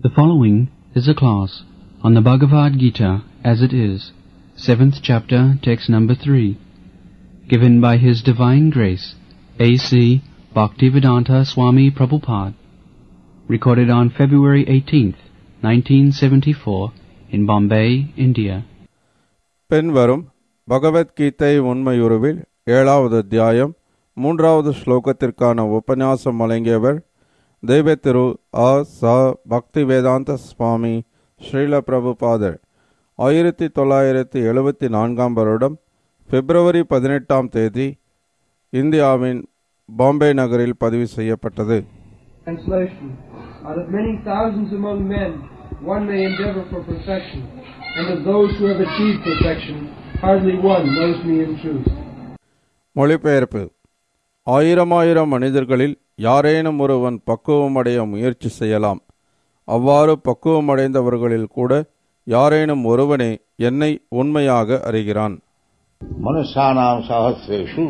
The following is a class on the Bhagavad Gita as it is, seventh chapter, text number three, given by His Divine Grace, A.C. Bhaktivedanta Swami Prabhupada, recorded on February 18th, 1974, in Bombay, India. பின்வரும் பகவத்கீதை உண்மையுருவில் ஏழாவது அத்தியாயம் மூன்றாவது ஸ்லோகத்திற்கான உபன்யாசம் வழங்கியவர் தெய்வ திரு ஆ ச பக்தி வேதாந்த சுவாமி ஸ்ரீல பிரபுபாதர் ஆயிரத்தி தொள்ளாயிரத்தி எழுபத்தி நான்காம் வருடம் பிப்ரவரி பதினெட்டாம் தேதி இந்தியாவின் பாம்பே நகரில் பதிவு செய்யப்பட்டது Translation Out of many thousands among men, one may endeavor for perfection, and of those who have achieved perfection, hardly one knows me in truth. மொழிபெயர்ப்பு ஆயிரம் ஆயிரம் மனிதர்களில் யாரேனும் ஒருவன் பக்குவமடைய முயற்சி செய்யலாம் அவ்வாறு பக்குவமடைந்தவர்களில் கூட யாரேனும் ஒருவனே என்னை உண்மையாக அறிகிறான் मनुष्याणां सहस्रेषु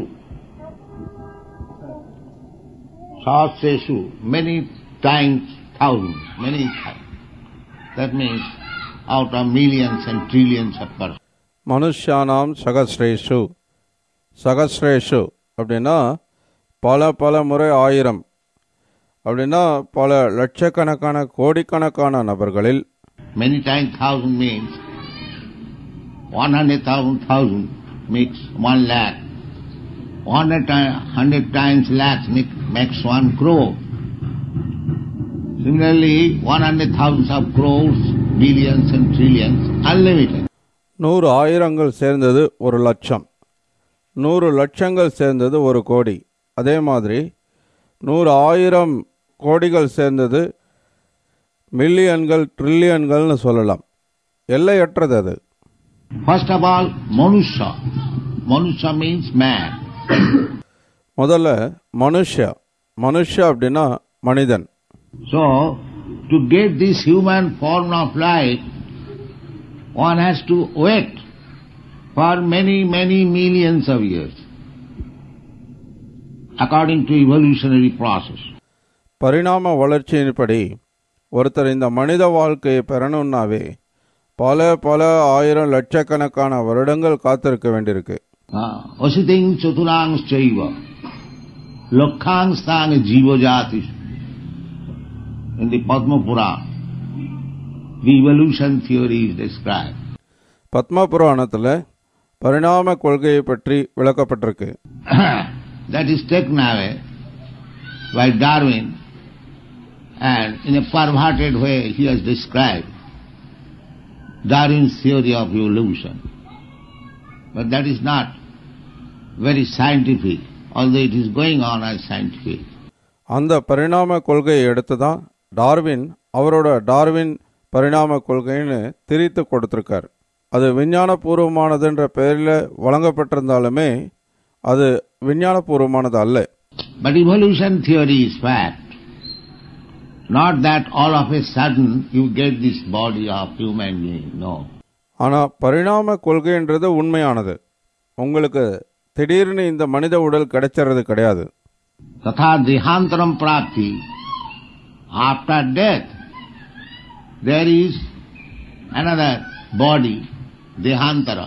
सहस्रेषु many times thousands, many times. That means out of millions and trillions of persons. மனுஷ்யானாம் சகஸ்ரேஷு சகஸ்ரேஷு அப்படின்னா பல பல முறை ஆயிரம் அப்படின்னா பல லட்சக்கணக்கான கோடிக்கணக்கான நபர்களில் Many times thousand means one hundred thousand thousand makes one lakh. One hundred ti- hundred times lakhs make, makes one crore. Similarly, one hundred thousands of crores, billions and trillions, unlimited. நூறு ஆயிரங்கள் சேர்ந்தது ஒரு லட்சம் நூறு லட்சங்கள் சேர்ந்தது ஒரு கோடி அதே மாதிரி நூறு ஆயிரம் கோடிகள் சேர்ந்தது மில்லியன்கள் ட்ரில்லியன்கள்னு சொல்லலாம் எல்லையற்றது அது First of all, Manusha. Manusha means man. முதல்ல மனுஷ மனுஷ அப்படின்னா மனிதன் So, to get this human form of life, one has to wait for many, many millions of years, according to evolutionary process. பரிணாம வளர்ச்சியின்படி ஒருத்தர் இந்த மனித வாழ்க்கையை பெறணும்னாவே பல பல ஆயிரம் லட்சக்கணக்கான வருடங்கள் காத்திருக்க வேண்டியிருக்கு Asiting chaturang chaiva, lakhang stang jiva jati. In the Padma Purana, the evolution theory is described. Padma புராணத்தில் பரிணாம கொள்கையை பற்றி விளக்கப்பட்டிருக்கு that is taken away by Darwin and in a perverted way he has described Darwin's theory of evolution. But that is not very scientific, although it is going on as scientific. அந்த பரிணாம கொள்கையை எடுத்து தான் Darwin அவரோட Darwin பரிணாம கொள்கைன்னு திரித்து கொடுத்திருக்கார் அது விஞ்ஞானபூர்வமானதுன்ற பெயரில் வழங்கப்பட்டிருந்தாலுமே அது விஞ்ஞானபூர்வமானது அல்ல But evolution theory is fact. Not that all of a sudden you get this body of human being, no. ஆனால் பரிணாம கொள்கைன்றது உண்மையானது உங்களுக்கு திடீர்னு இந்த மனித உடல் கிடைச்சிறது கிடையாது तथा देहांतरम प्राप्ति after death there is another body dehantara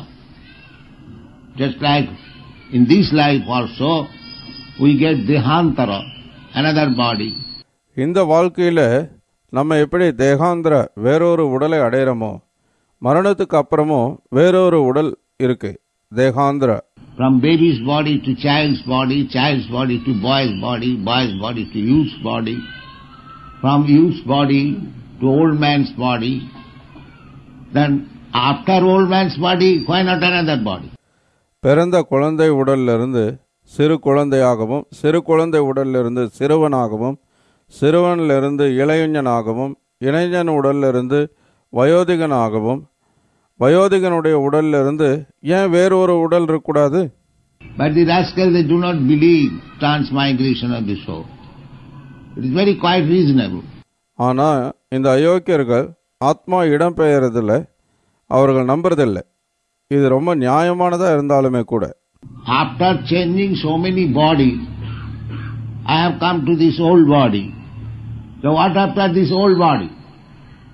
just like in this life also we get dehantara another body இந்த வாழ்க்கையில் நம்ம எப்படி தேகாந்திர வேறொரு உடலை அடையிறோமோ மரணத்துக்கு அப்புறமும் வேறொரு உடல் இருக்கு தேகாந்திர from baby's body to child's body child's body to boy's body boy's body to youth's body from youth's body to old man's body then after old man's body why not another body பிறந்த குழந்தை உடலிலிருந்து சிறு குழந்தையாகவும் சிறு குழந்தை உடலிலிருந்து சிறுவனாகவும் சிறுவனிலிருந்து இளைஞனாகவும் இளைஞன் உடலிலிருந்து வயோதிகனாகவும் வயோதிகனுடைய உடலிலிருந்து ஏன் வேறொரு உடல் இருக்கக்கூடாது But the rascals, they do not believe transmigration of the soul. It is very quite reasonable. ஆனால் இந்த அயோக்கியர்கள் ஆத்மா இடம்பெயர்றதில்ல அவர்கள் நம்புறதில்லை இது ரொம்ப நியாயமானதாக இருந்தாலுமே கூட After changing so many bodies, I have come to this old body. So what after this old body?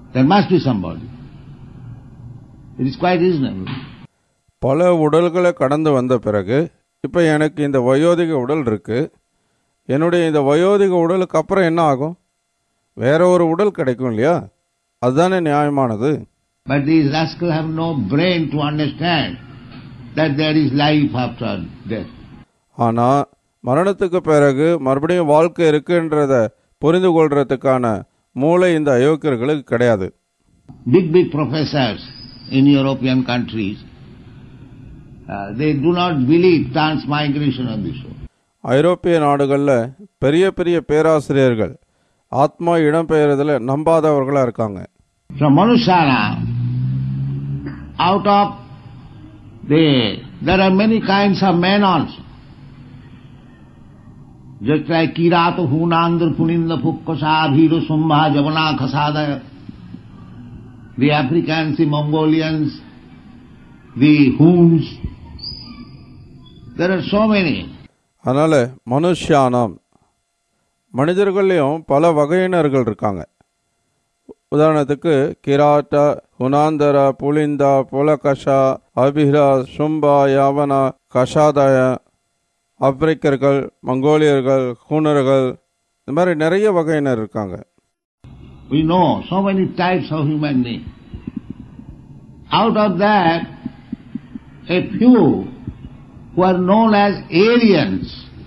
There must be somebody. It is quite reasonable. பல உடல்களை கடந்து வந்த பிறகு இப்போ எனக்கு இந்த வயோதிக உடல் இருக்கு என்னுடைய இந்த வயோதிக உடலுக்கு அப்புறம் என்ன ஆகும் வேற ஒரு உடல் கிடைக்கும் இல்லையா அதுதானே நியாயமானது But these rascals have no brain to understand that there is life after death. ஆனால் மரணத்துக்கு பிறகு மறுபடியும் வாழ்க்கை இருக்குன்றத புரிந்து கொள்றதுக்கான மூளை இந்த அயோக்கியர்களுக்கு கிடையாது Big, big professors in European countries, uh, they do not believe transmigration of the soul. ஐரோப்பிய நாடுகளில் பெரிய பெரிய பேராசிரியர்கள் ஆத்மா இடம்பெயர்தலை நம்பாதவர்களாக இருக்காங்க From Manushara, out of the, there are many kinds of men also. Just like Kirata, Hunandra, Puninda, Pukkasa, Bhiro, Sumbha, Javana, Khasada, the Africans, the Mongolians, the Huns, there are so many. அதனால் மனுஷியானாம் மனிதர்கள்லேயும் பல வகையினர்கள் இருக்காங்க உதாரணத்துக்கு கிராட்டா ஹுனாந்தரா புலிந்தா புலகஷா அபிரா சும்பா யாவனா கஷாதாய ஆப்பிரிக்கர்கள் மங்கோலியர்கள் ஹூனர்கள் இந்த மாதிரி நிறைய வகையினர் இருக்காங்க We know so many types of human beings. Out of that, a few who are known as aliens,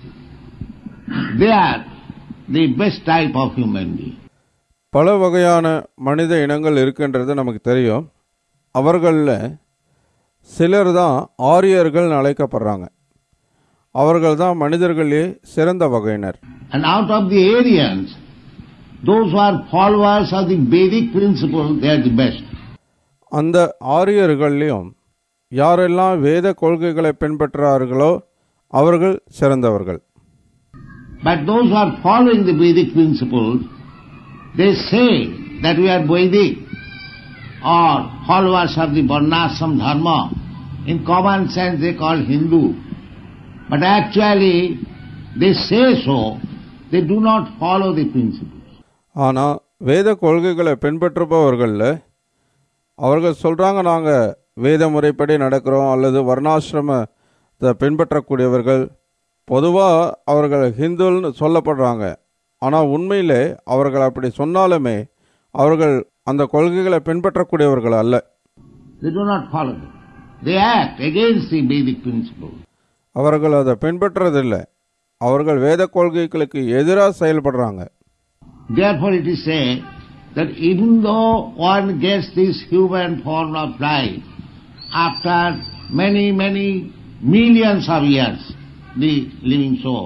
they are the best type of human being. பல வகையான மனித இனங்கள் இருக்கின்றது நமக்கு தெரியும் அவர்களில் சிலர் தான் ஆரியர்கள் அழைக்கப்படுறாங்க அவர்கள் தான் மனிதர்களே சிறந்த வகையினர் And out of the aliens, those who are followers of the Vedic principle, they are the best. அந்த ஆரியர்கள்லையும் யாரெல்லாம் வேத கொள்கைகளை பின்பற்றுறார்களோ அவர்கள் சிறந்தவர்கள் But those who are following the Vedic principles, they say that we are Vedic or followers of the Varnashram Dharma. In common sense they call Hindu. But actually they say so, they do not follow the principles. ஆனால் வேத கொள்கைகளை பின்பற்றுபவர்களில் அவர்கள் சொல்கிறாங்க நாங்கள் வேத முறைப்படி நடக்கிறோம் அல்லது வர்ணாசிரமத்தை பின்பற்றக்கூடியவர்கள் பொதுவாக அவர்கள் ஹிந்துன்னு சொல்லப்படுறாங்க ஆனால் உண்மையிலே அவர்கள் அப்படி சொன்னாலுமே அவர்கள் அந்த கொள்கைகளை பின்பற்றக்கூடியவர்கள் அல்ல They do not follow them. They act against the Vedic principles. அவர்கள் அதை பின்பற்றதில்லை அவர்கள் வேத கொள்கைகளுக்கு எதிராக செயல்படுறாங்க Therefore it is said that even though one gets this human form of life, after many, many millions of years, the living soul,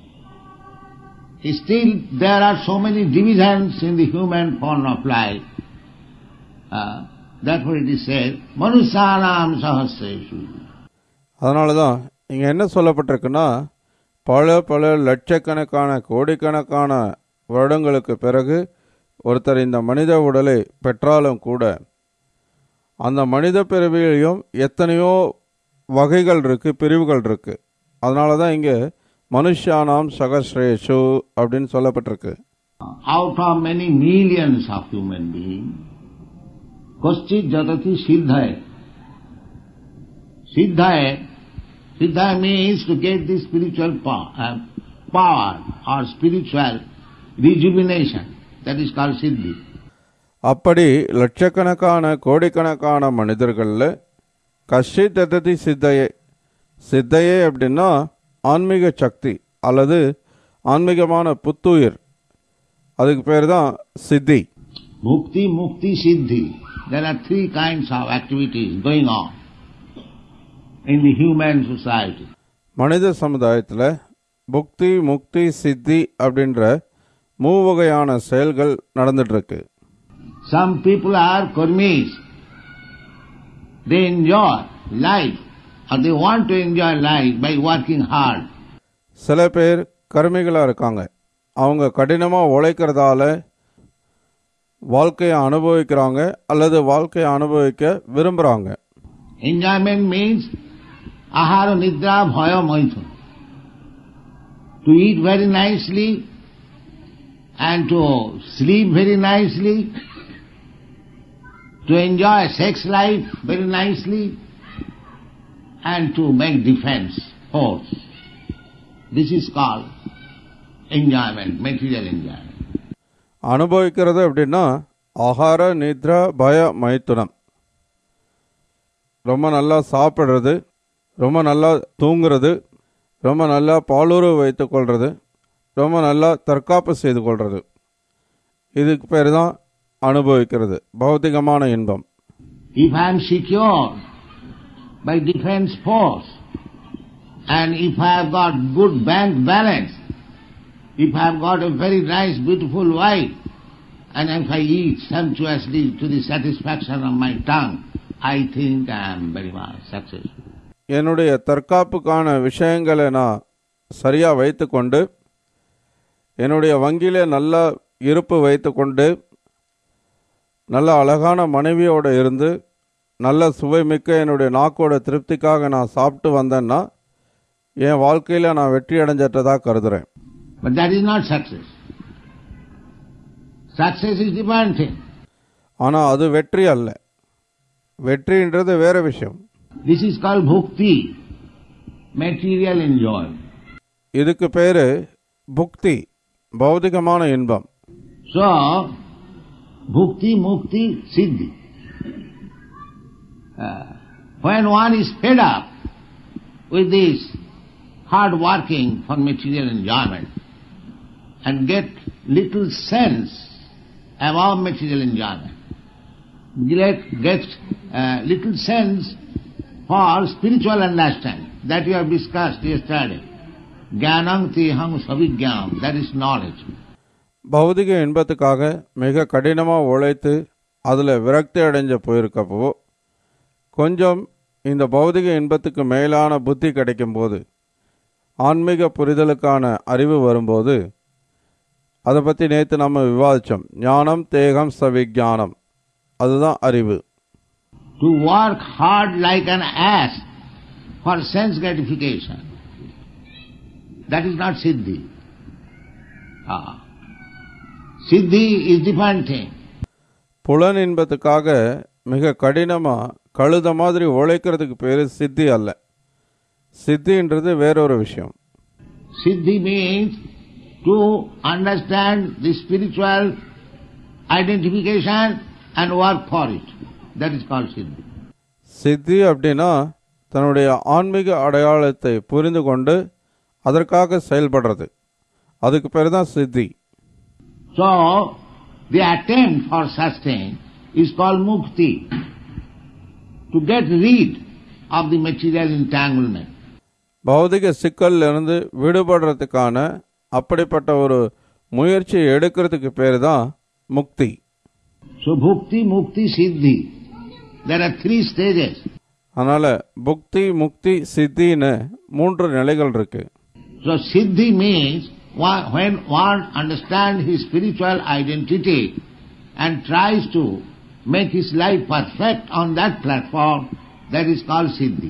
still there are so many divisions in the human form of life. Uh, therefore it is said, Manusanam sahasreshu. அதனால தான் இங்கே என்ன சொல்லப்பட்டிருக்குன்னா பல பல லட்சக்கணக்கான கோடிக்கணக்கான வருடங்களுக்கு பிறகு ஒருத்தர் இந்த மனித உடலை பெற்றாலும் கூட அந்த மனித பிறவியிலையும் எத்தனையோ வகைகள் இருக்குது பிரிவுகள் இருக்குது அதனால தான் இங்கே மனுஷானாம் சகஸ்ரேஷு அப்படின்னு சொல்லப்பட்டிருக்கு Out of many millions of human beings, Koschit Jatati Siddhaya. Siddhaya, Siddhaya means to get the spiritual power, uh, power or spiritual rejuvenation. That is called Siddhi. அப்படி லட்சக்கணக்கான கோடிக்கணக்கான மனிதர்களில் கஷி தத்ததி சித்தையே சித்தையே அப்படின்னா ஆன்மீக சக்தி அல்லது ஆன்மீகமான புத்துயிர் அதுக்கு பேர் தான் சித்தி Mukti, Mukti, Siddhi. There are three kinds of activities going on in the human society. மனித சமுதாயத்தில் புக்தி முக்தி சித்தி அப்படின்ற மூவகையான செயல்கள் நடந்துட்டு இருக்கு Some people are karmis. They enjoy life or they want to enjoy life by working hard. சில பேர் கருமிகளாக இருக்காங்க அவங்க கடினமாக உழைக்கிறதால வாழ்க்கையை அனுபவிக்கிறாங்க அல்லது வாழ்க்கையை அனுபவிக்க விரும்புகிறாங்க Enjoyment means ahara nidra bhaya maithun. To eat very nicely and to sleep very nicely to enjoy sex life very nicely, and to make defense force. This is called enjoyment, material enjoyment. அனுபவிக்கிறது அப்படின்னா ஆகார நித்ரா பய மைத்துனம் ரொம்ப நல்லா சாப்பிட்றது ரொம்ப நல்லா தூங்குறது ரொம்ப நல்லா பாலுறவு வைத்து கொள்வது ரொம்ப நல்லா தற்காப்பு செய்து கொள்வது இதுக்கு பேர் தான் அனுபவிக்கிறது பௌத்திகமான இன்பம் If I am secure by defense force, and if I have got good bank balance, if I have got a very nice, beautiful wife, and if I eat sumptuously to the satisfaction of my tongue, I think I am very much successful. என்னுடைய தற்காப்புக்கான விஷயங்களை நான் சரியாக வைத்துக்கொண்டு என்னுடைய வங்கியிலே நல்ல இருப்பு வைத்துக்கொண்டு நல்ல அழகான மனைவியோடு இருந்து நல்ல சுவைமிக்க என்னுடைய நாக்கோட திருப்திக்காக நான் சாப்பிட்டு வந்தேன்னா என் வாழ்க்கையில் நான் வெற்றி அடைஞ்சிட்டதாக கருதுகிறேன் But that is not success. Success is different thing. ஆனால் அது வெற்றி அல்ல வெற்றின்றது வேற விஷயம் This is called bhukti, material enjoyment. இதுக்கு பேர் புக்தி பௌதிகமான இன்பம் So, bhukti, mukti, siddhi. Uh, when one is fed up with this hard working for material enjoyment and get little sense about material enjoyment, get, get uh, little sense for spiritual understanding that we have discussed yesterday. Jnanam tiham savijnanam, that is knowledge. பௌதிக இன்பத்துக்காக மிக கடினமாக உழைத்து அதில் விரக்தி அடைஞ்ச போயிருக்கப்போ கொஞ்சம் இந்த பௌதிக இன்பத்துக்கு மேலான புத்தி கிடைக்கும்போது ஆன்மீக புரிதலுக்கான அறிவு வரும்போது அதை பற்றி நேற்று நம்ம விவாதித்தோம் ஞானம் தேகம் சவிஞானம் அதுதான் அறிவு to work hard like an ass for sense gratification. That is not siddhi. Ah. Siddhi is different thing. புலன் இன்பத்துக்காக மிக கடினமாக கழுத மாதிரி உழைக்கிறதுக்கு பேர் சித்தி அல்ல சித்தின்றது வேறொரு விஷயம் Siddhi means to understand the spiritual identification and work for it. That is called siddhi. சித்தி அப்படின்னா தன்னுடைய ஆன்மீக அடையாளத்தை புரிந்து கொண்டு அதற்காக செயல்படுறது அதுக்கு பேர் தான் சித்தி So, the attempt for such thing is called mukti. To get rid of the material entanglement. பௌதிக சிக்கல்ல இருந்து விடுபடுறதுக்கான அப்படிப்பட்ட ஒரு முயற்சியை எடுக்கிறதுக்கு பேர் தான் முக்தி So bhukti, mukti, siddhi. There are three stages. அதனால புக்தி முக்தி சித்தின்னு மூன்று நிலைகள் இருக்கு So siddhi means one- when one understands his spiritual identity and tries to make his life perfect on that platform, that is called siddhi.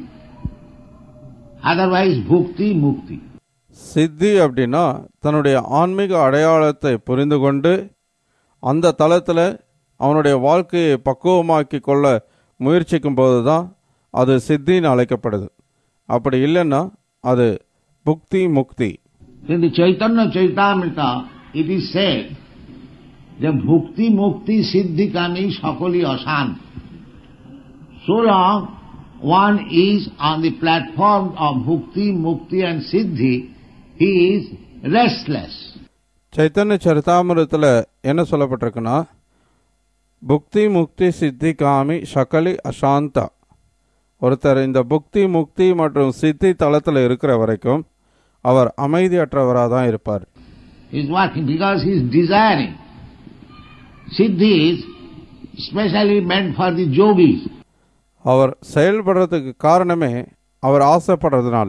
Otherwise bhukti, mukti. சித்தி அப்படின்னா தன்னுடைய ஆன்மீக அடையாளத்தை புரிந்து கொண்டு அந்த தளத்தில் அவனுடைய வாழ்க்கையை பக்குவமாக்கி கொள்ள முயற்சிக்கும் போது தான் அது சித்தின்னு அழைக்கப்படுது அப்படி இல்லைன்னா அது புக்தி முக்தி In the Chaitanya Chaitamrita, it is said that bhukti, mukti, siddhi kami sakali asan. So long one is on the platform of bhukti, mukti and siddhi, he is restless. Chaitanya சரிதாமிரத்தில் என்ன சொல்லப்பட்டிருக்குன்னா புக்தி முக்தி சித்தி காமி சகலி அசாந்தா ஒருத்தர் இந்த புக்தி முக்தி மற்றும் சித்தி தளத்தில் இருக்கிற வரைக்கும் அவர் அமைதியற்றவராக தான் இருப்பார் He is working because he is desiring. Siddhi is specially meant for the yogis. அவர் செயல்படுறதுக்கு காரணமே அவர் ஆசைப்படுறதுனால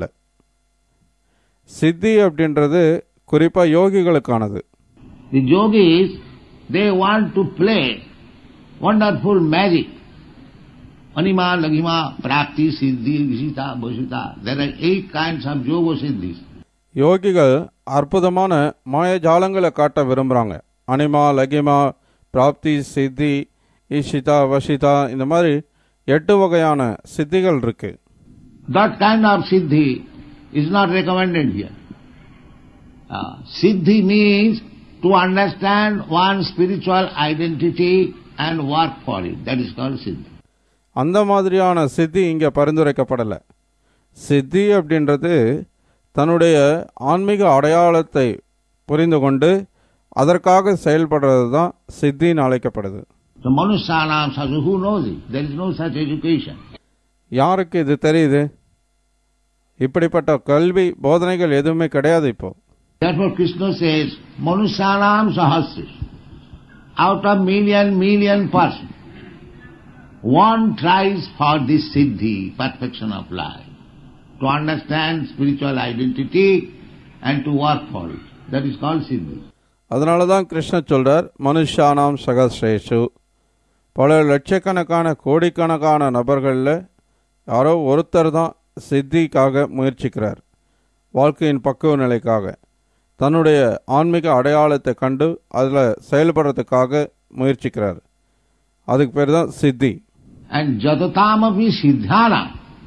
சித்தி அப்படின்றது குறிப்பாக யோகிகளுக்கானது The yogis, they want to play wonderful magic. Anima, Laghima, Prapti, Siddhi, Visita, Bhusita. There are eight kinds of yoga siddhis. யோகிகள் அற்புதமான மாயஜாலங்களை காட்ட விரும்புகிறாங்க அனிமா லகிமா பிராப்தி சித்தி ஈஷிதா வஷிதா இந்த மாதிரி எட்டு வகையான சித்திகள் இருக்கு That kind of siddhi is not recommended here. Uh, siddhi means to understand one's spiritual identity and work for it. That is called siddhi. அந்த மாதிரியான சித்தி இங்கே பரிந்துரைக்கப்படலை சித்தி அப்படின்றது தன்னுடைய ஆன்மீக அடையாளத்தை புரிந்து கொண்டு அதற்காக செயல்படுறது தான் சித்தின்னு அழைக்கப்படுது So Manusyanam Sadhu, who knows it? There is no such education. யாருக்கு இது தெரியுது இப்படிப்பட்ட கல்வி போதனைகள் எதுவுமே கிடையாது இப்போ Therefore Krishna says, Manusyanam Sahasris. Out of million, million person, one tries for this siddhi, perfection of life, to understand spiritual identity and to work for it. That is called siddhi. அதனால தான் கிருஷ்ணர் சொல்றார் மனுஷானாம் சகஸ்ரேஷு பல லட்சக்கணக்கான கோடிக்கணக்கான நபர்களில் யாரோ ஒருத்தர் தான் சித்திக்காக முயற்சிக்கிறார் வாழ்க்கையின் பக்குவ நிலைக்காக தன்னுடைய ஆன்மீக அடையாளத்தை கண்டு அதில் செயல்படுறதுக்காக முயற்சிக்கிறார் அதுக்கு பேர் தான் சித்தி And jatatamapi siddhana,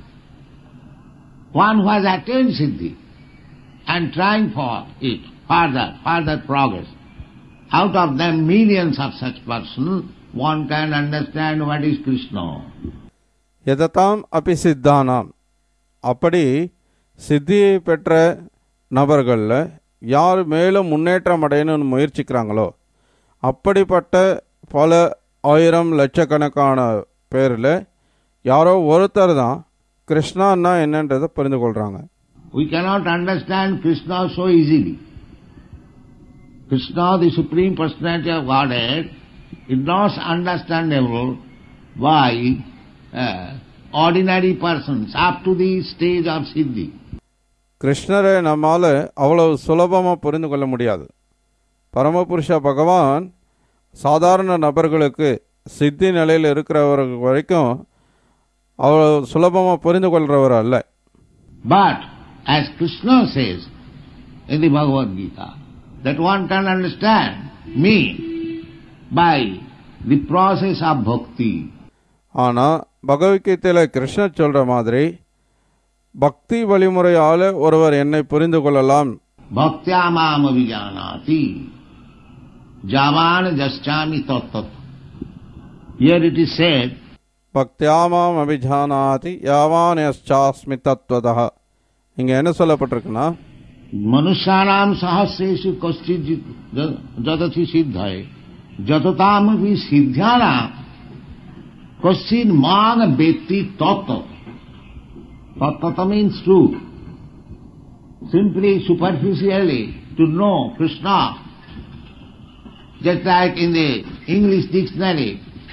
one who has attained siddhi and trying for it further, further progress. Out of them millions of such persons, one can understand what is Krishna. எதத்தாம் அப்பி சித்தானாம் அப்படி சித்தியை பெற்ற நபர்களில் யார் மேலும் முன்னேற்றம் அடையணும்னு முயற்சிக்கிறாங்களோ அப்படிப்பட்ட பல ஆயிரம் லட்சக்கணக்கான பேரில் யாரோ ஒருத்தர் தான் கிருஷ்ணான்னா என்னன்றதை புரிந்து கொள்கிறாங்க We cannot understand Krishna so easily. Krishna, the Supreme Personality of Godhead, is not understandable by uh, ordinary persons up to the stage of Siddhi. கிருஷ்ணரை நம்மால் அவ்வளவு சுலபமாக புரிந்து கொள்ள முடியாது பரமபுருஷ பகவான் சாதாரண நபர்களுக்கு சித்தி நிலையில் இருக்கிறவர்கள் வரைக்கும் அவ்வளவு சுலபமாக புரிந்து கொள்கிறவர் அல்ல But, as Krishna says in the Bhagavad Gita, that one can understand me by the process of bhakti. ஆனால் பகவத்கீதையில் கிருஷ்ணர் சொல்கிற மாதிரி பக்தி வழிமுறையால் ஒருவர் என்னை புரிந்து கொள்ளலாம் Bhaktya mam avijanati javan jaschami tattat. Here it is said, பக்தியாமாம் அபிஜானாதி யாவான் யஸ்சாஸ்மி தத்வதா இங்கே என்ன சொல்லப்பட்டிருக்குன்னா मनुष्याणाम सहस्रेषु कश्चित जतथि सिद्धाय जतताम भी सिद्ध्यानाम कश्चित मान व्यक्ति तत्व तत्व means true simply superficially to know Krishna just like in the English dictionary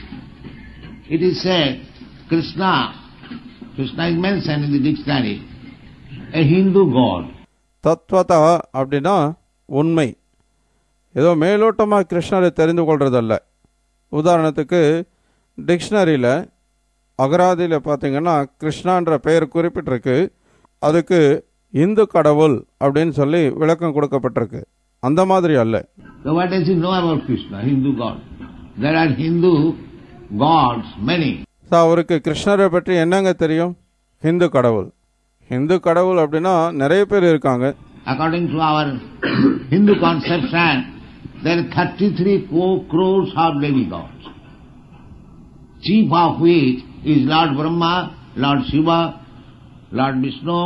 it is said Krishna Krishna is mentioned in the dictionary a Hindu god தத்வதா அப்படின்னா உண்மை ஏதோ மேலோட்டமாக கிருஷ்ணரை தெரிந்து கொள்றதல்ல உதாரணத்துக்கு டிக்ஷனரியில் அகராதியில் பார்த்தீங்கன்னா கிருஷ்ணான்ற பெயர் குறிப்பிட்டிருக்கு அதுக்கு இந்து கடவுள் அப்படின்னு சொல்லி விளக்கம் கொடுக்கப்பட்டிருக்கு அந்த மாதிரி அல்ல So what does he know about Krishna, Hindu god? There are Hindu gods, many. So அவருக்கு கிருஷ்ணரை பற்றி என்னங்க தெரியும் ஹிந்து கடவுள் ஹிந்து கடவுள் அப்படின்னா நிறைய பேர் இருக்காங்க According to our Hindu conception, there are 33 co- crores of demigods. Chief of which is Lord Brahma, Lord Shiva, Lord Vishnu,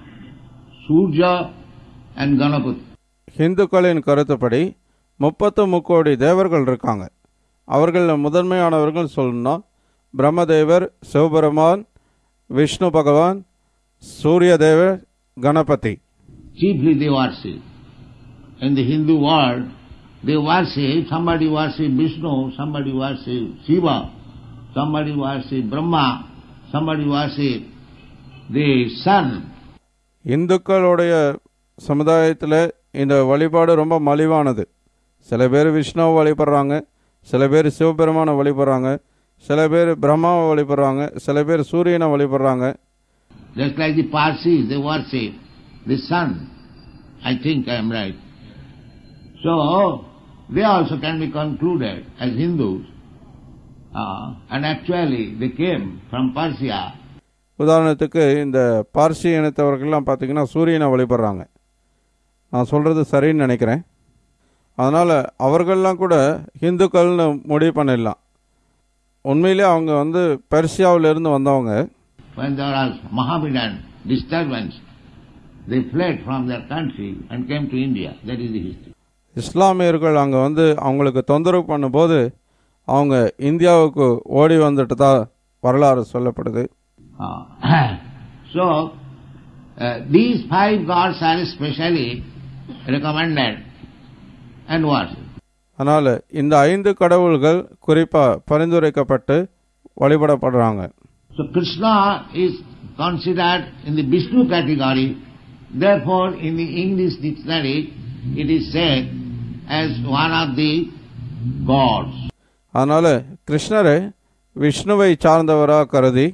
Surya and Ganapati. ஹிந்துக்களின் கருத்துப்படி முப்பத்து முக்கோடி தேவர்கள் இருக்காங்க அவர்களில் முதன்மையானவர்கள் சொல்லணும்னா பிரம்மதேவர் சிவபெருமான் விஷ்ணு பகவான் சூரிய தேவர் Ganapathi Chiefly they worship. In the Hindu world, they worship, somebody worship Vishnu, somebody worship Shiva, somebody worship Brahma, somebody worship the sun. இந்துக்களுடைய சமுதாயத்தில் இந்த வழிபாடு ரொம்ப மலிவானது சில பேர் விஷ்ணுவை வழிபடுறாங்க சில பேர் சிவபெருமானை வழிபடுறாங்க சில பேர் பிரம்மாவை வழிபடுறாங்க சில பேர் சூரியனை வழிபடுறாங்க Just like the Parsis, they worship the sun. I think I am right. So, they also can be concluded as Hindus. Uh, and actually, they came from Persia உதாரணத்துக்கு இந்த பார்சி இனத்தவர்கள்லாம் பார்த்தீங்கன்னா சூரியனை வழிபடுறாங்க நான் சொல்கிறது சரின்னு நினைக்கிறேன் அதனால் அவர்கள்லாம் கூட ஹிந்துக்கள்னு முடிவு பண்ணிடலாம் உண்மையிலே அவங்க வந்து பெர்சியாவிலிருந்து வந்தவங்க when there was Mohammedan disturbance, they fled from their country and came to India. That is the history. இஸ்லாமியர்கள் அங்கே வந்து அவங்களுக்கு தொந்தரவு பண்ணும்போது அவங்க இந்தியாவுக்கு ஓடி வந்துட்டு தான் வரலாறு சொல்லப்படுது Uh, so, uh, these five gods are specially recommended and worshipped. அதனால் இந்த ஐந்து கடவுள்கள் குறிப்பாக பரிந்துரைக்கப்பட்டு வழிபடப்படுறாங்க So Krishna is considered in the Vishnu category. Therefore, in the English dictionary, it is said as one of the gods. அதனால் கிருஷ்ணரை விஷ்ணுவை சார்ந்தவராக கருதி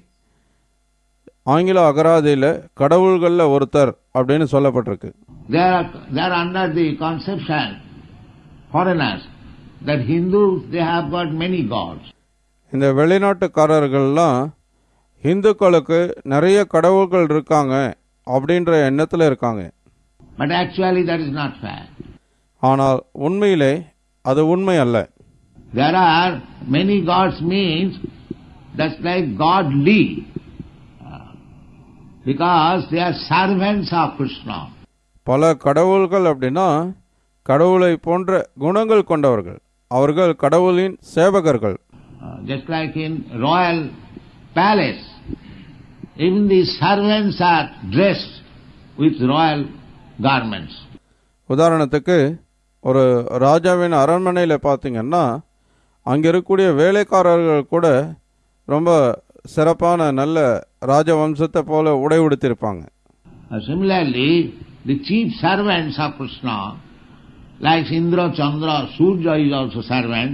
ஆங்கில அகராதியில் கடவுள்களில் ஒருத்தர் அப்படின்னு சொல்லப்பட்டிருக்கு They are, they are under the conception, foreigners, that Hindus, they have got many gods. இந்த வெளிநாட்டுக்காரர்கள்லாம் இந்துக்களுக்கு நிறைய கடவுள்கள் இருக்காங்க அப்படின்ற எண்ணத்தில் இருக்காங்க But actually that is not fact. ஆனால் உண்மையிலே அது உண்மை அல்ல There are many gods means that's like godly. Uh, Because they are servants of Krishna. பல கடவுள்கள் அப்படின்னா கடவுளை போன்ற குணங்கள் கொண்டவர்கள் அவர்கள் கடவுளின் சேவகர்கள் Uh, just like in royal palace, even the servants are dressed with royal garments. உதாரணத்துக்கு ஒரு ராஜாவின் அரண்மனையில் பார்த்தீங்கன்னா அங்கே இருக்கக்கூடிய வேலைக்காரர்கள் கூட ரொம்ப சிறப்பான நல்ல ராஜவம்சத்தை போல உடை உடுத்திருப்பாங்க Uh, similarly, the chief servants of Krishna, like Indra, Chandra, Surya is also servant.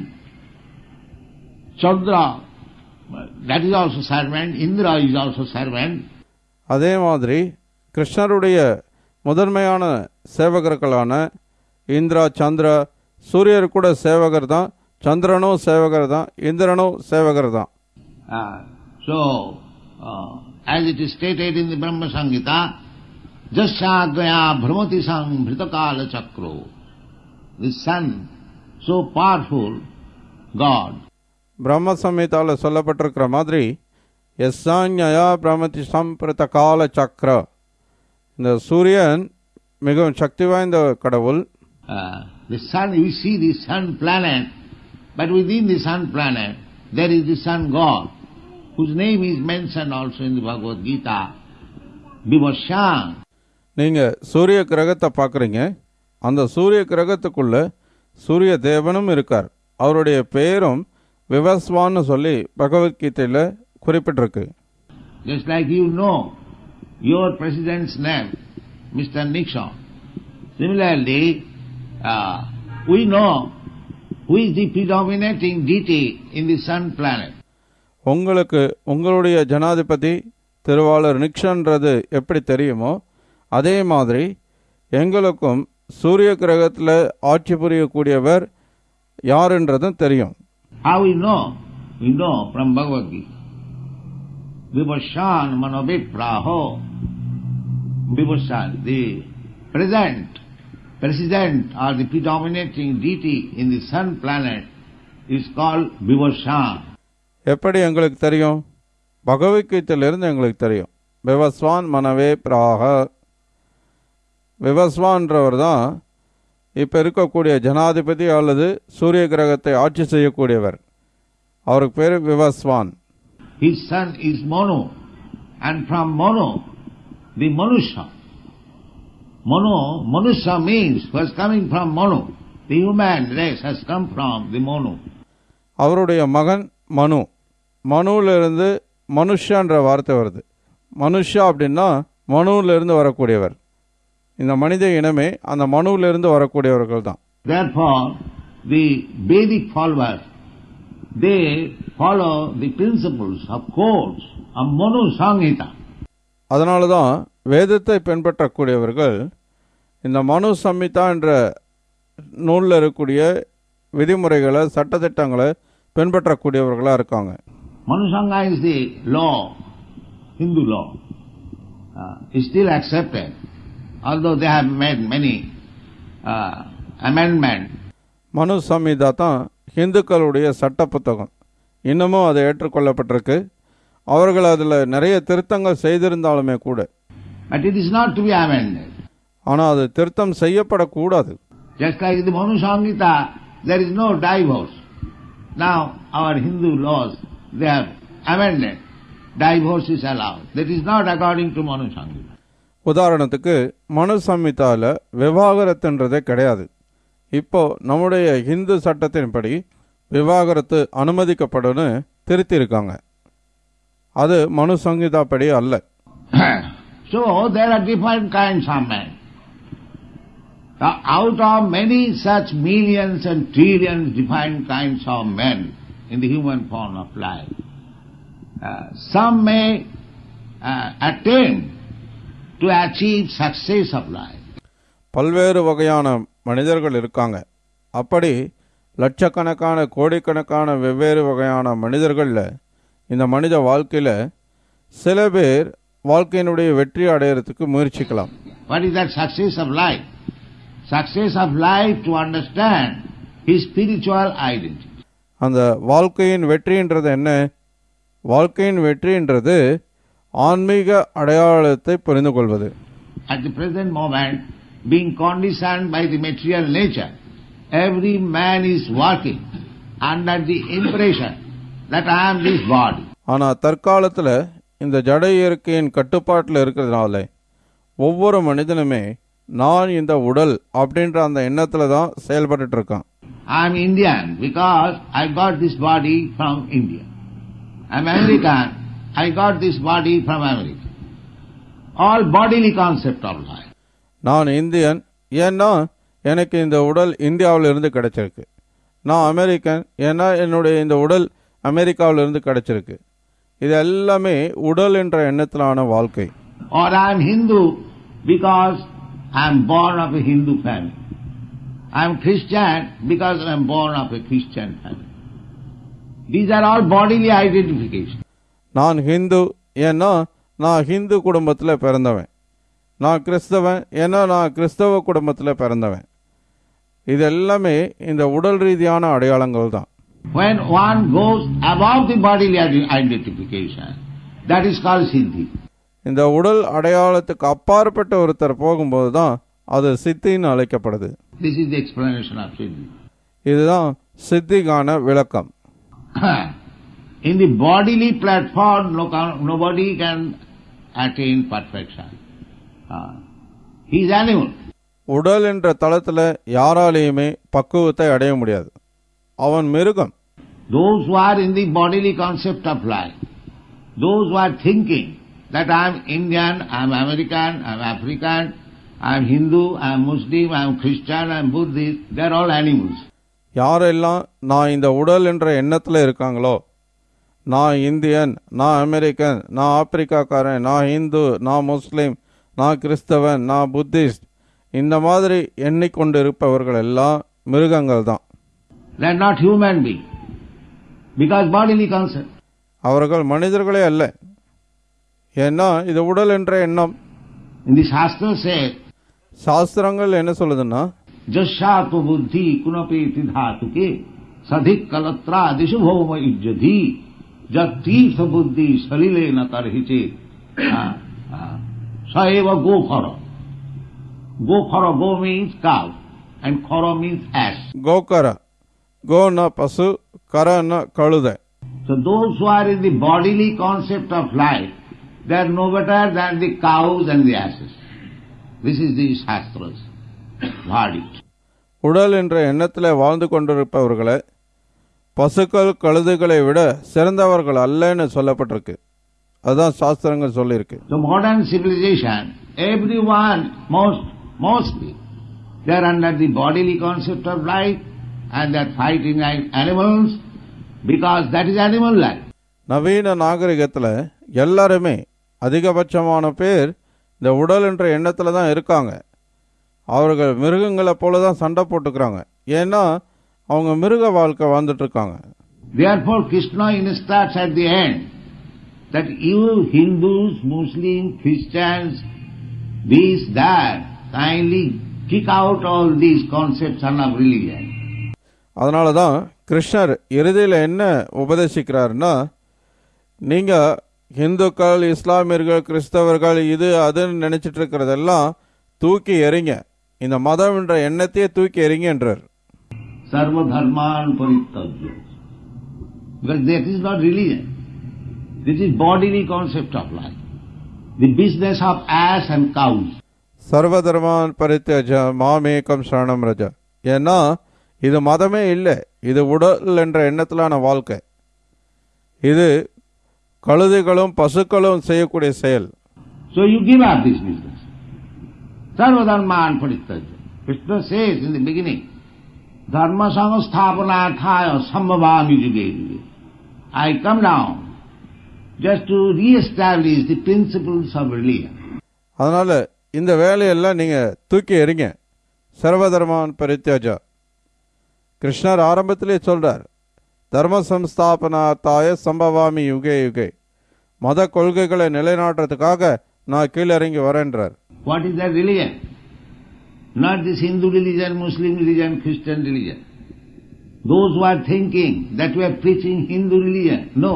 Chandra, uh, that is also servant. Indra is also servant. அதே மாதிரி கிருஷ்ணருடைய முதன்மையான சேவகர்களான இந்திரா சந்திரா சூரியர் கூட சேவகர் தான் சந்திரனும் சேவகர் தான் இந்திரனும் சேவகர் தான் Uh, so, uh, as it is stated in the Brahma Samhita, Jasyagaya Brahmati Sang Bhritakala Chakro, the sun, so powerful, God, பிரம்ம சம்ஹிதாவில் சொல்லப்பட்டிருக்கிற மாதிரி எஸ்ஸாஞயா பிரமதி சம்பிரத கால சக்கர இந்த சூரியன் மிகவும் சக்தி வாய்ந்த கடவுள் Uh, the sun, we see the sun planet, but within the sun planet there is the sun god, whose name is mentioned also in the Bhagavad Gita, Vivashan. நீங்கள் சூரிய கிரகத்தை பார்க்குறீங்க அந்த சூரிய கிரகத்துக்குள்ள சூரிய தேவனும் இருக்கார் அவருடைய பெயரும் விவஸ்வான்னு சொல்லி பகவத்கீதையில் குறிப்பிட்டிருக்கு Just like you know your president's name, Mr. Nixon. Similarly, uh, we know who is the predominating deity in the sun planet. உங்களுக்கு உங்களுடைய ஜனாதிபதி திருவாளர் நிக்ஷன்றது எப்படி தெரியுமோ அதே மாதிரி எங்களுக்கும் சூரிய கிரகத்தில் ஆட்சி புரியக்கூடியவர் யாருன்றதும் தெரியும் How we know? We know from Bhagavad Gita. Vivashan manovipraho. Vivashan, the present, president or the predominating deity in the sun planet is called Vivashan. எப்படி எங்களுக்கு தெரியும் பகவத்கீதையிலிருந்து எங்களுக்கு தெரியும் விவஸ்வான் மனவே பிராக விவஸ்வான்றவர் தான் இப்போ இருக்கக்கூடிய ஜனாதிபதி அல்லது சூரிய கிரகத்தை ஆட்சி செய்யக்கூடியவர் அவருக்கு பேர் Vivasvan His son is Manu, and from Manu, the Manusha. Manu, Manusha means was coming from Manu. The human race has come from the Manu. அவருடைய மகன் மனு மனுவிலிருந்து மனுஷன்ற வார்த்தை வருது மனுஷா அப்படின்னா மனுவிலிருந்து வரக்கூடியவர் இந்த மனித இனமே அந்த மனுவிலிருந்து வரக்கூடியவர்கள் தான் Therefore, the Vedic followers, they follow the principles of codes of Manu Samhita. அதனால தான் வேதத்தை பின்பற்றக்கூடியவர்கள் இந்த மனு சம்மிதா என்ற நூலில் இருக்கக்கூடிய விதிமுறைகளை சட்டத்திட்டங்களை பின்பற்றக்கூடியவர்களாக இருக்காங்க Manusanga is the law, Hindu law, uh, is still accepted, although they have made many uh, amendments. மனு சம்ஹிதா தான் இந்துக்களுடைய சட்ட புத்தகம் இன்னமும் அது ஏற்றுக்கொள்ளப்பட்டிருக்கு அவர்கள் அதில் நிறைய திருத்தங்கள் செய்திருந்தாலுமே கூட But it is not to be amended. ஆனால் அது திருத்தம் செய்யப்படக்கூடாது Just like the Manu Samhita, there is no divorce. Now our Hindu laws, they have amended. Divorce is allowed. That is not according to Manu Samhita. உதாரணத்துக்கு மனு சம்ஹிதாவில் விவாகரத்துன்றதே கிடையாது இப்போ நம்முடைய இந்து சட்டத்தின்படி விவாகரத்து அனுமதிக்கப்படும்னு திருத்தியிருக்காங்க அது மனு சங்கீதா படி அல்ல so there are different kinds of men. Now, out of many such millions and trillions different kinds of men in the human form of life, uh, some may uh, attempt to achieve success of life. பல்வேறு வகையான மனிதர்கள் இருக்காங்க அப்படி லட்சக்கணக்கான கோடிக்கணக்கான வெவ்வேறு வகையான மனிதர்களில் இந்த மனித வாழ்க்கையில் சில பேர் வாழ்க்கையினுடைய வெற்றி அடையிறதுக்கு முயற்சிக்கலாம் What is that success of life? Success of life to understand his spiritual identity. அந்த வாழ்க்கையின் வெற்றின்றது என்ன வாழ்க்கையின் வெற்றின்றது ஆன்மீக அடையாளத்தை புரிந்து கொள்வது At the present moment, being conditioned by the material nature, every man is working under the impression that I am this body. ஆனால் தற்காலத்தில் இந்த ஜட இயற்கையின் கட்டுப்பாட்டில் இருக்கிறதுனால ஒவ்வொரு மனிதனுமே நான் இந்த உடல் அப்படின்ற அந்த எண்ணத்தில் தான் செயல்பட்டுட்டு இருக்கான் I am Indian because I got this body from India. I am American, I got this body from America. All bodily concept of life. நான் இந்தியன் ஏன்னா எனக்கு இந்த உடல் இந்தியாவில் இருந்து கிடைச்சிருக்கு நான் அமெரிக்கன் ஏன்னா என்னுடைய இந்த உடல் அமெரிக்காவில் இருந்து கிடைச்சிருக்கு இது எல்லாமே உடல் என்ற எண்ணத்திலான வாழ்க்கை Or I am Hindu because I am born of a Hindu family. I am Christian because I am born of a Christian family. These are all bodily identification. நான் ஹிந்து ஏன்னா நான் ஹிந்து குடும்பத்தில் பிறந்தவன் நான் கிறிஸ்தவன் ஏன்னா நான் கிறிஸ்தவ குடும்பத்தில் பிறந்தவன் இது எல்லாமே இந்த உடல் ரீதியான அடையாளங்கள் தான் When one goes above the bodily ide- identification, that is called Siddhi. இந்த உடல் அடையாளத்துக்கு அப்பாற்பட்ட ஒருத்தர் போகும்போது தான் அது சித்தின்னு அழைக்கப்படுது This is the explanation of Siddhi. இதுதான் சித்திக்கான விளக்கம் In the bodily platform, no, ca- nobody can attain perfection. Ah. he is animal. உடல் என்ற தளத்தில் யாராலேயுமே பக்குவத்தை அடைய முடியாது அவன் மிருகம் Those who are in the bodily concept of life, those who are thinking that I am Indian, I am American, I am African, I am Hindu, I am Muslim, I am Christian, I am Buddhist, they are all animals. யாரெல்லாம் நான் இந்த உடல் என்ற எண்ணத்தில் இருக்காங்களோ நான் Indian நான் American நான் ஆப்பிரிக்காக்காரன் நான் இந்து நான் முஸ்லீம் நான் கிறிஸ்தவன் நான் புத்திஸ்ட் இந்த மாதிரி எண்ணிக்கொண்டு இருப்பவர்கள் எல்லாம் மிருகங்கள் தான் They are not human beings. Because bodily concept. அவர்கள் மனிதர்களே அல்ல ஏன்னா இது உடல் என்ற எண்ணம் In the Shastra says, சாஸ்திரங்கள் என்ன சொல்லுதுன்னா जस्यात्म बुद्धि कुनपेति धातुके सधिक कलत्रा दिशु भौम इज्जधि जब तीर्थ बुद्धि सलिले न तरहिचे सएव गो खर गो खर गो मीन्स cow and खर means ass. கோகர கோன பசு கரன கழுதை So those who are in the bodily concept of life, they are no better than the cows and the asses. This is the Shastra's verdict. உடல் என்ற எண்ணத்தில் வாழ்ந்து கொண்டிருப்பவர்களை பசுக்கள் கழுதைகளை விட சிறந்தவர்கள் அல்லன்னு சொல்லப்பட்டிருக்கு அதுதான் சாஸ்திரங்கள் சொல்லியிருக்கு So modern civilization, everyone, most, mostly, they are under the bodily concept of life and they are fighting like animals because that is animal life. நவீன நாகரிகத்தில் எல்லாருமே அதிகபட்சமான பேர் இந்த உடல் என்ற எண்ணத்தில் தான் இருக்காங்க அவர்கள் மிருகங்களை போல தான் சண்டை போட்டுக்கிறாங்க ஏன்னா அவங்க மிருக வாழ்க்கை வாழ்ந்துட்டு இருக்காங்க Therefore Krishna instructs at the end that you Hindus, Muslims, Christians, this, that, kindly kick out all these conception of religion. அதனால தான் கிருஷ்ணர் இறுதியில் என்ன உபதேசிக்கிறாருன்னா நீங்கள் இந்துக்கள் இஸ்லாமியர்கள் கிறிஸ்தவர்கள் இது அதுன்னு நினச்சிட்டு இருக்கிறதெல்லாம் தூக்கி எறிங்க இந்த மதம் என்ற எண்ணத்தையே தூக்கி எறிங்கன்றார் Sarva dharman parityajya. Because that is not religion. This is bodily concept of life. The business of ass and cows. சர்வதர்மான் பரித்தஜ மாமேகம் சரணம் ரஜ ஏன்னா இது மதமே இல்லை இது உடல் என்ற எண்ணத்திலான வாழ்க்கை இது கழுதைகளும் பசுக்களும் செய்யக்கூடிய செயல் So you give up this business. Sarva dharman parityajya. Krishna says in the beginning, Dharma samasthapanarthaya sambhavami juge juge. I come down just to re-establish the principles of religion. அதனால இந்த வேலையெல்லாம் நீங்க தூக்கி எறிங்க சர்வதர்மான் பரித்யாஜா கிருஷ்ணர் ஆரம்பத்திலே சொல்றார் தர்ம சம்ஸ்தாபனாத்தாய சம்பவாமி யுகே யுகே மத கொள்கைகளை நிலைநாட்டுறதுக்காக நான் கீழிறங்கி வரேன்றார் What is that religion? Not this Hindu religion, Muslim religion, Christian religion. Those who are thinking that we are preaching Hindu religion. No.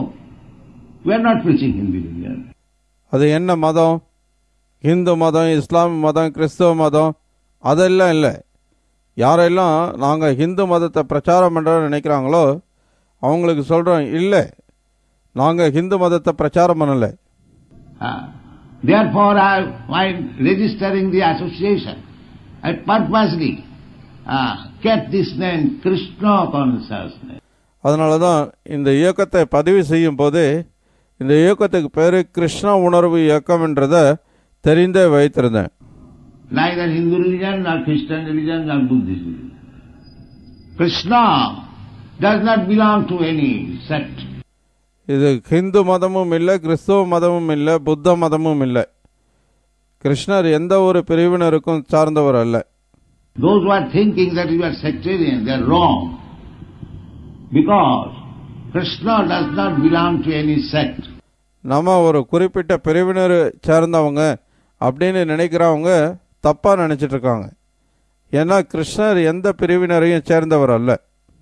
We are not preaching Hindu religion. அது என்ன மதம் இந்து மதம் இஸ்லாம் மதம் கிறிஸ்தவ மதம் அதெல்லாம் இல்லை யாரெல்லாம் நாங்கள் ஹிந்து மதத்தை பிரச்சாரம் பண்ணுறோன்னு நினைக்கிறாங்களோ அவங்களுக்கு சொல்கிறோம் இல்லை நாங்கள் ஹிந்து மதத்தை பிரச்சாரம் பண்ணலை Ah. Therefore, I, while registering the association, I purposely ah, kept this name Krishna consciousness. அதனால தான் இந்த இயக்கத்தை பதிவு செய்யும் போது இந்த இயக்கத்துக்கு பேர் கிருஷ்ண உணர்வு இயக்கம்ன்றதை தெரிந்தே வைத்திருந்தேன் Neither Hindu religion, nor Christian religion, nor Buddhist religion. Krishna does not belong to any sect. இது ஹிந்து மதமும் இல்லை கிறிஸ்துவ மதமும் இல்லை புத்த மதமும் இல்லை கிருஷ்ணர் எந்த ஒரு பிரிவினருக்கும் சார்ந்தவர் அல்ல Those who are thinking that you are sectarian, they are wrong. Because Krishna does not belong to any sect. நம்ம ஒரு குறிப்பிட்ட பிரிவினர் சேர்ந்தவங்க அப்படின்னு நினைக்கிறவங்க தப்பா நினைச்சிட்டு இருக்காங்க ஏன்னா கிருஷ்ணர் எந்த பிரிவினரையும் சேர்ந்தவர் அல்ல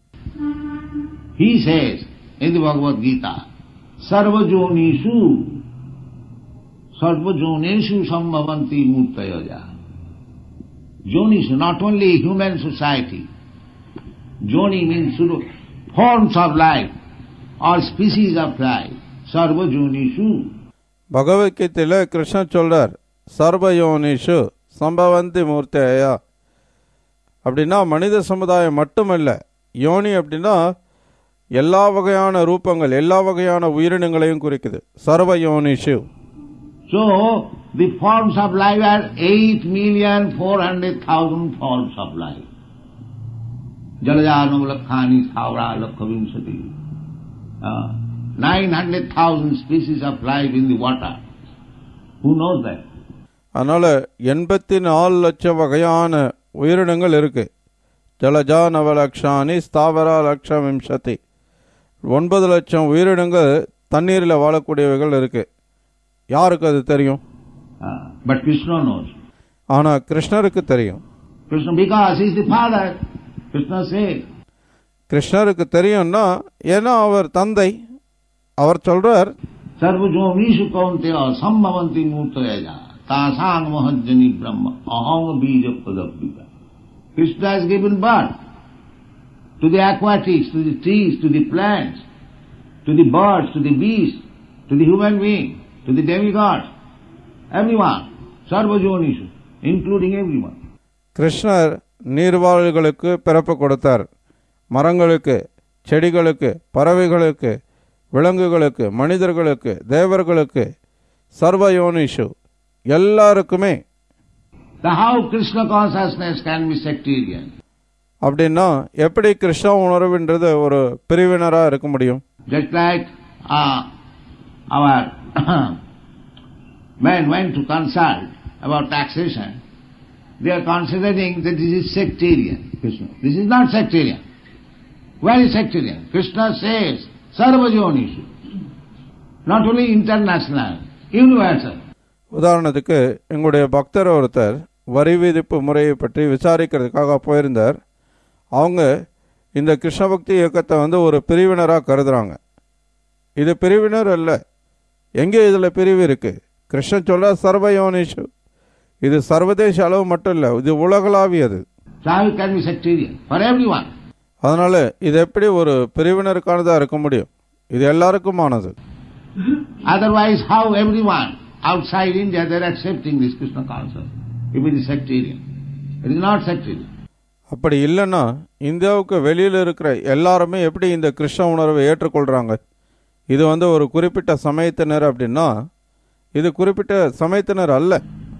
He says in the Bhagavad Gita, Sarvajonishu, Sarvajoneshu sambhavanti murtayaja. Jonishu, not only human society. Joni means sort of forms of life or species of life. Sarvajonishu. பகவத்கீதையில கிருஷ்ணர் சொல்றார் சர்வயோனிஷு சம்பவந்தி மூர்த்தேயா அப்படின்னா மனித சமுதாயம் மட்டுமல்ல யோனி அப்படின்னா எல்லா வகையான ரூபங்கள் எல்லா வகையான உயிரினங்களையும் குறிக்குது சர்வ யோனிஷு So, the forms of life are 8,400,000 forms of life. Jalajanam lakhani thavra lakhavimsati. Uh, 900,000 species of life in the water. Who knows that? அதனால எண்பத்தி நாலு லட்சம் வகையான உயிரினங்கள் இருக்கு ஜலஜா நவலக்ஷானி ஸ்தாவரா லட்ச விம்சதி ஒன்பது லட்சம் உயிரினங்கள் தண்ணீரில் வாழக்கூடியவைகள் இருக்கு யாருக்கு அது தெரியும் Uh, but Krishna knows. ஆனா கிருஷ்ணருக்கு தெரியும் Krishna, because he is the father. Krishna says, கிருஷ்ணருக்கு தெரியும்னா ஏன்னா அவர் தந்தை அவர் சொல்றார் सर्वजोमीषु कौन्तेय सम्भवन्ति मूर्तयजा तासांग महज्जनी ब्रह्म अहम बीज पदव्युगा Krishna has given birth to the aquatics, to the trees, to the plants, to the birds, to the beasts, to the human being, to the demigods, everyone, sarvajonishu, including everyone. கிருஷ்ணர் நீர்வாழ்களுக்கு பிறப்பு கொடுத்தார் மரங்களுக்கு செடிகளுக்கு பறவைகளுக்கு விலங்குகளுக்கு மனிதர்களுக்கு தேவர்களுக்கு சர்வயோனிஷு எல்லாருக்குமே Now how Krishna consciousness can be sectarian? அப்படின்னா எப்படி கிருஷ்ண உணர்வுன்றது ஒரு பிரிவினரா இருக்க முடியும் Just like uh, our men went to consult about taxation, they are considering that this is sectarian. Krishna. This is not sectarian. Where is sectarian? Krishna says, Sarvajonishu. Not only international, universal. உதாரணத்துக்கு எங்களுடைய பக்தர் ஒருத்தர் வரி விதிப்பு முறையை பற்றி விசாரிக்கிறதுக்காக போயிருந்தார் அவங்க இந்த கிருஷ்ண பக்தி இயக்கத்தை வந்து ஒரு பிரிவினராக கருதுறாங்க இது பிரிவினர் அல்ல எங்கே இதில் பிரிவு இருக்கு கிருஷ்ணன் சொல்ல சர்வயோனிஷு இது சர்வதேச அளவு மட்டும் இல்லை இது உலகளாவியது So how can be sectarian? For everyone. அதனால் இது எப்படி ஒரு பிரிவினருக்கானதாக இருக்க முடியும் இது எல்லாருக்குமானது Otherwise, how everyone outside India they are accepting this Krishna concept? If it is sectarian. It is not sectarian. அப்படி இல்லைன்னா இந்தியாவுக்கு வெளியில் இருக்கிற எல்லாருமே எப்படி இந்த கிருஷ்ண உணர்வை ஏற்றுக்கொள்கிறாங்க இது வந்து ஒரு குறிப்பிட்ட சமயத்தினர் அப்படின்னா இது குறிப்பிட்ட சமயத்தினர் அல்ல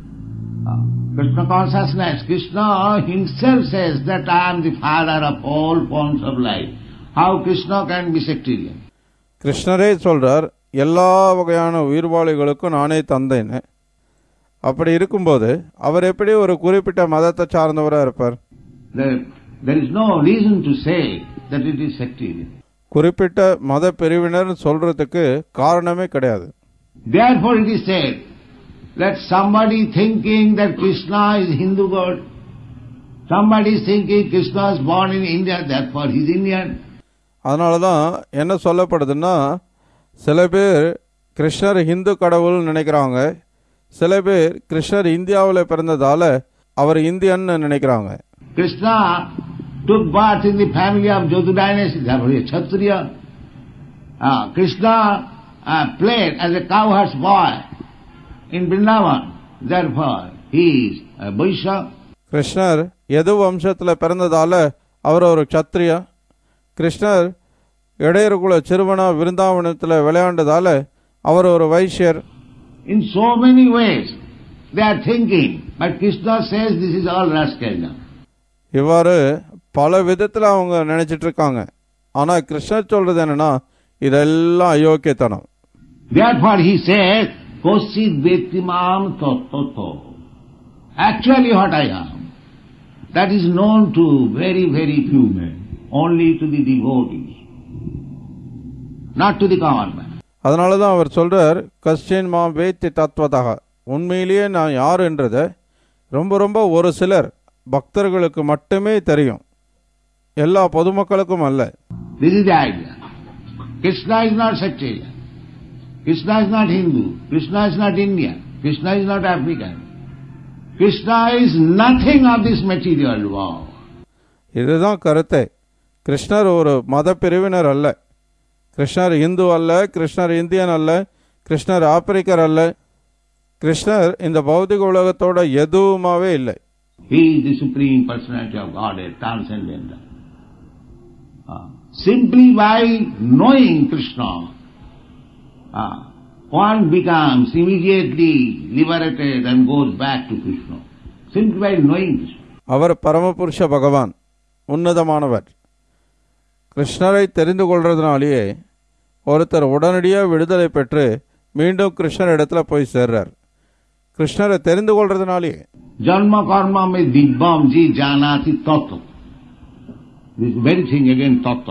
Krishna consciousness, Krishna himself says that I am the father of all forms of life. How Krishna can be sectarian? கிருஷ்ணரே சொல்றார் எல்லா வகையான உயிர்வாளிகளுக்கும் நானே தந்தேன்னு அப்படி இருக்கும்போது அவர் எப்படி ஒரு குறிப்பிட்ட மதத்தை சார்ந்தவராக இருப்பார் There, there is no reason to say that it is sectarian. குறிப்பிட்ட மத பிரிவினர் சொல்றதுக்கு காரணமே கிடையாது Therefore it is said that somebody thinking that Krishna is Hindu god, somebody is thinking Krishna is born in India, therefore he is Indian. அதனால தான் என்ன சொல்லப்படுதுன்னா சில பேர் கிருஷ்ணர் இந்து கடவுள்னு நினைக்கிறாங்க சில பேர் கிருஷ்ணர் இந்தியாவில் பிறந்ததால அவர் இந்தியன்னு நினைக்கிறாங்க Krishna took birth in the family of Jodhu dynasty, therefore he is Kshatriya. Ah, Krishna uh, played as a cowherd's boy in Vrindavan, therefore he is a Vaishya. கிருஷ்ணர் எது வம்சத்தில் பிறந்ததால அவர் ஒரு சத்திரியா கிருஷ்ணர் இடையருக்குள்ள சிறுவனா விருந்தாவனத்தில் விளையாண்டதால அவர் ஒரு வைஷ்யர் In so many ways they are thinking, but Krishna says this is all rascaldom. இவ்வாறு பல விதத்தில் அவங்க நினைச்சிட்டு இருக்காங்க ஆனால் கிருஷ்ணர் சொல்றது என்னன்னா இதெல்லாம் அயோக்கியத்தனம் Therefore he says, Kosit Vetimam Tattvato. Actually what I am, that is known to very, very few men, only to the devotees, not to the common man. அதனால தான் அவர் சொல்றார் கஸ்டின் மா வேத்தி தத்வதாக உண்மையிலேயே நான் யாருன்றத ரொம்ப ரொம்ப ஒரு சிலர் பக்தர்களுக்கு மட்டுமே தெரியும் எல்லா பொதுமக்களுக்கும் அல்ல This is the idea. Krishna is not sectarian. Krishna is not Hindu. Krishna is not Indian. Krishna is not African. Krishna is nothing of this material world. இதுதான் கருத்தை கிருஷ்ணர் ஒரு மத பிரிவினர் அல்ல கிருஷ்ணர் இந்து அல்ல கிருஷ்ணர் இந்தியன் அல்ல கிருஷ்ணர் ஆப்பிரிக்கர் அல்ல கிருஷ்ணர் இந்த பௌதிக உலகத்தோட எதுவுமாவே இல்லை He is the Supreme Personality of Godhead, transcendental. Ah, simply by knowing Krishna, ah, one becomes immediately liberated and goes back to Krishna. Simply by knowing Krishna. அவர் பரமபுருஷ பகவான் உன்னதமானவர் கிருஷ்ணரை தெரிந்து கொள்றதுனாலேயே ஒருத்தர் உடனடியாக விடுதலை பெற்று மீண்டும் கிருஷ்ணர் இடத்துல போய் சேர்றார் கிருஷ்ணரை தெரிந்து கொள்றதுனாலேயே Janma karma me dibbam ji janati tattva. This very thing again tattva.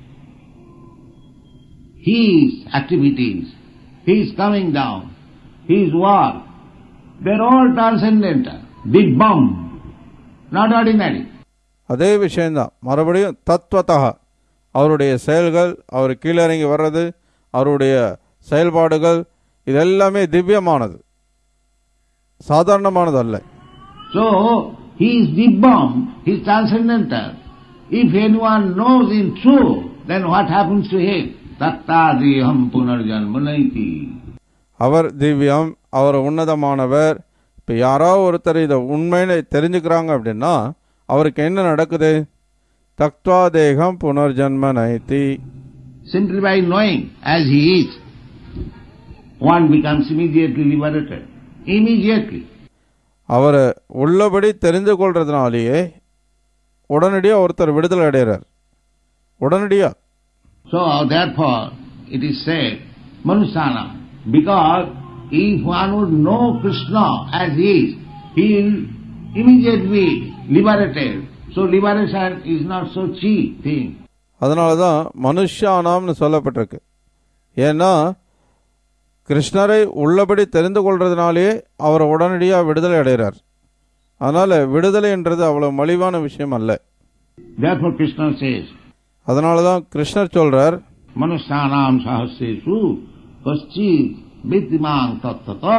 His activities, his coming down, his work, they're all transcendental. Dibbam, not ordinary. அதே விஷயம்தான் மறுபடியும் தத்வதா அவருடைய செயல்கள் அவர் கீழிறங்கி வர்றது அவருடைய செயல்பாடுகள் இதெல்லாமே திவ்யமானது சாதாரணமானது அல்ல So, he is dibbam, he is transcendental. If anyone knows in truth, then what happens to him? Tattadiham punarjanmanaiti. அவர் திவ்யம் அவர் உன்னதமானவர் இப்போ யாரோ ஒருத்தர் இதை உண்மையில தெரிஞ்சுக்கிறாங்க அப்படின்னா அவருக்கு என்ன நடக்குது தக்வா தேகம் புனர்ஜன்ம நைத்தி Simply by knowing as he is, one becomes immediately liberated. Immediately. அவரை உள்ளபடி தெரிந்து கொள்றதுனாலேயே உடனடியாக ஒருத்தர் விடுதலை அடைகிறார் உடனடியாக So therefore it is said, Manusana, because if one would know Krishna as he is, he will immediately be liberated. So liberation is not so cheap thing. அதனால தான் மனுஷானாம்னு சொல்லப்பட்டிருக்கு ஏன்னா கிருஷ்ணரை உள்ளபடி தெரிந்து கொள்றதுனாலே அவர் உடனடியாக விடுதலை அடைகிறார் அதனால் விடுதலைன்றது அவ்வளோ மலிவான விஷயம் அல்ல Therefore Krishna says, அதனால தான் கிருஷ்ணர் சொல்றார் Manusyanam sahasresu kaschit vidimang tattata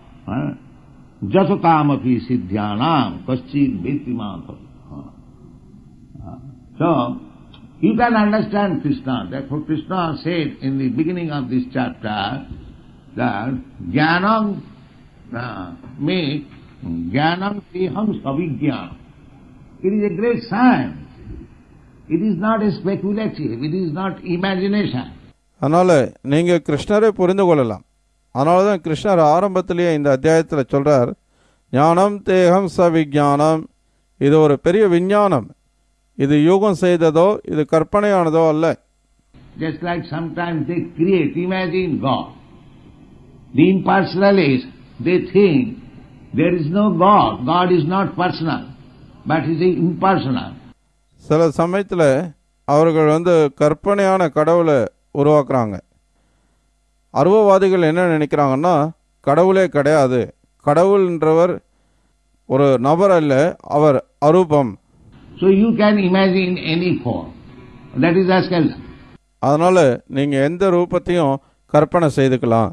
jasatamapi siddhyanam kaschit vidimang tattata. So, you can understand Krishna. Therefore Krishna said in the beginning of this chapter that jnanam uh, me jnanam teham savijnanam. It is a great science. It is not a speculative, it is not imagination. அதனால் நீங்கள் கிருஷ்ணரை புரிந்து கொள்ளலாம் அதனால தான் கிருஷ்ணர் ஆரம்பத்திலேயே இந்த அத்தியாயத்தில் சொல்றார் ஞானம் தேகம் ச விஞ்ஞானம் இது ஒரு பெரிய விஞ்ஞானம் இது யூகம் செய்ததோ இது கற்பனையானதோ அல்ல Just like sometimes they create, imagine God. The impersonalists, they think there is no God. God is not personal, but is impersonal. சில சமயத்தில் அவர்கள் வந்து கற்பனையான கடவுளை உருவாக்குறாங்க அருவவாதிகள் என்ன நினைக்கிறாங்கன்னா கடவுளே கிடையாது கடவுள்ன்றவர் ஒரு நபர் அல்ல அவர் அரூபம் So you can imagine any form. That is Askelda. அதனால் நீங்கள் எந்த ரூபத்தையும் கற்பனை செய்துக்கலாம்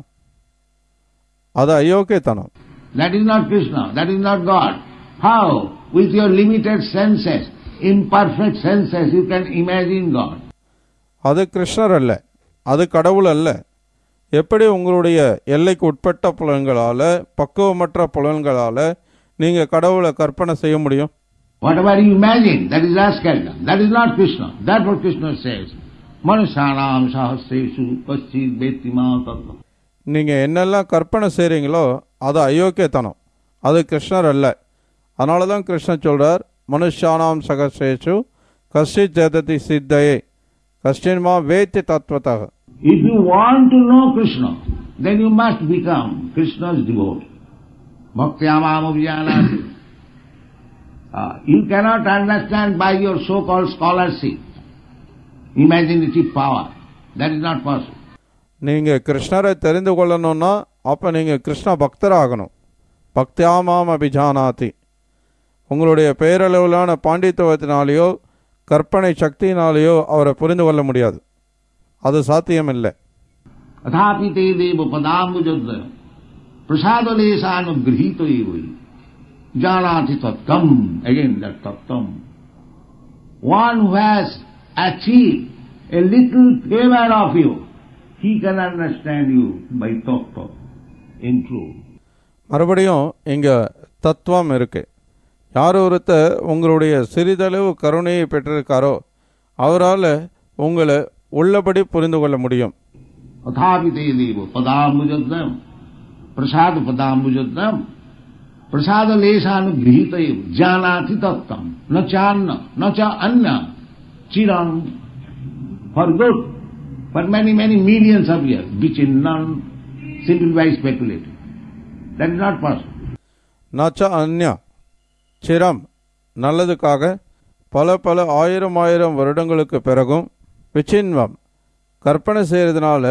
அது அயோக்கியத்தனம் That is not Krishna, that is not God. How? With your limited senses, imperfect senses, you can imagine God. அது கிருஷ்ணர் அல்ல அது கடவுள் அல்ல எப்படி உங்களுடைய எல்லைக்கு உட்பட்ட புலன்களால் பக்குவமற்ற புலன்களால் நீங்கள் கடவுளை கற்பனை செய்ய முடியும் Whatever you imagine, that is Askelda. That is not Krishna. Therefore Krishna says, Manusanam sahasresu paschid vetima tattva. நீங்கள் என்னெல்லாம் கற்பனை செய்கிறீங்களோ அது அயோக்கியத்தனம் அது கிருஷ்ணர் அல்ல அதனால தான் கிருஷ்ணர் சொல்கிறார் மனுஷானாம் சகசேஷு கஷ்டித் ஜெததி சித்தையே கஷ்டின்மா வேத்தி தத்துவத்தாக If you want to know Krishna, then you must become Krishna's devotee. Bhaktyamam abhijanati. Uh, you cannot understand by your so-called scholarship, imaginative power. That is not possible. நீங்கள் கிருஷ்ணரை தெரிந்து கொள்ளணும்னா அப்போ நீங்கள் கிருஷ்ண பக்தராகணும் பக்தியாமாம் அபிஜானாதி உங்களுடைய பேரளவிலான பாண்டித்துவத்தினாலேயோ கற்பனை சக்தியினாலேயோ அவரை புரிந்து கொள்ள முடியாது அது சாத்தியமில்லை अथापि ते देव पदाम्बुजद प्रसादलेशानुगृहीत एव जानाति तत्तम अगेन दैट तत्तम one who has achieved a little favor of you he can understand you by tattva in truth மறுபடியும் இங்கே தத்துவம் இருக்கு யார் ஒருத்தர் உங்களுடைய சிறிதளவு கருணையை பெற்றிருக்காரோ அவரால் உங்களை உள்ளபடி புரிந்து கொள்ள முடியும் अथापि ते देव पदाम्बुजदम प्रसाद पदाम्बुजदम प्रसाद लेशानुगृहीत एव जानाति तत्तम न चान्न न च अन्य चिरं for good for many many millions of years which in none simply by speculating that is not possible நச்ச அந்யா சிரம் நல்லதுக்காக பல பல ஆயிரம் ஆயிரம் வருடங்களுக்கு பிறகும் விச்சின்வம் கற்பனை செய்கிறதுனால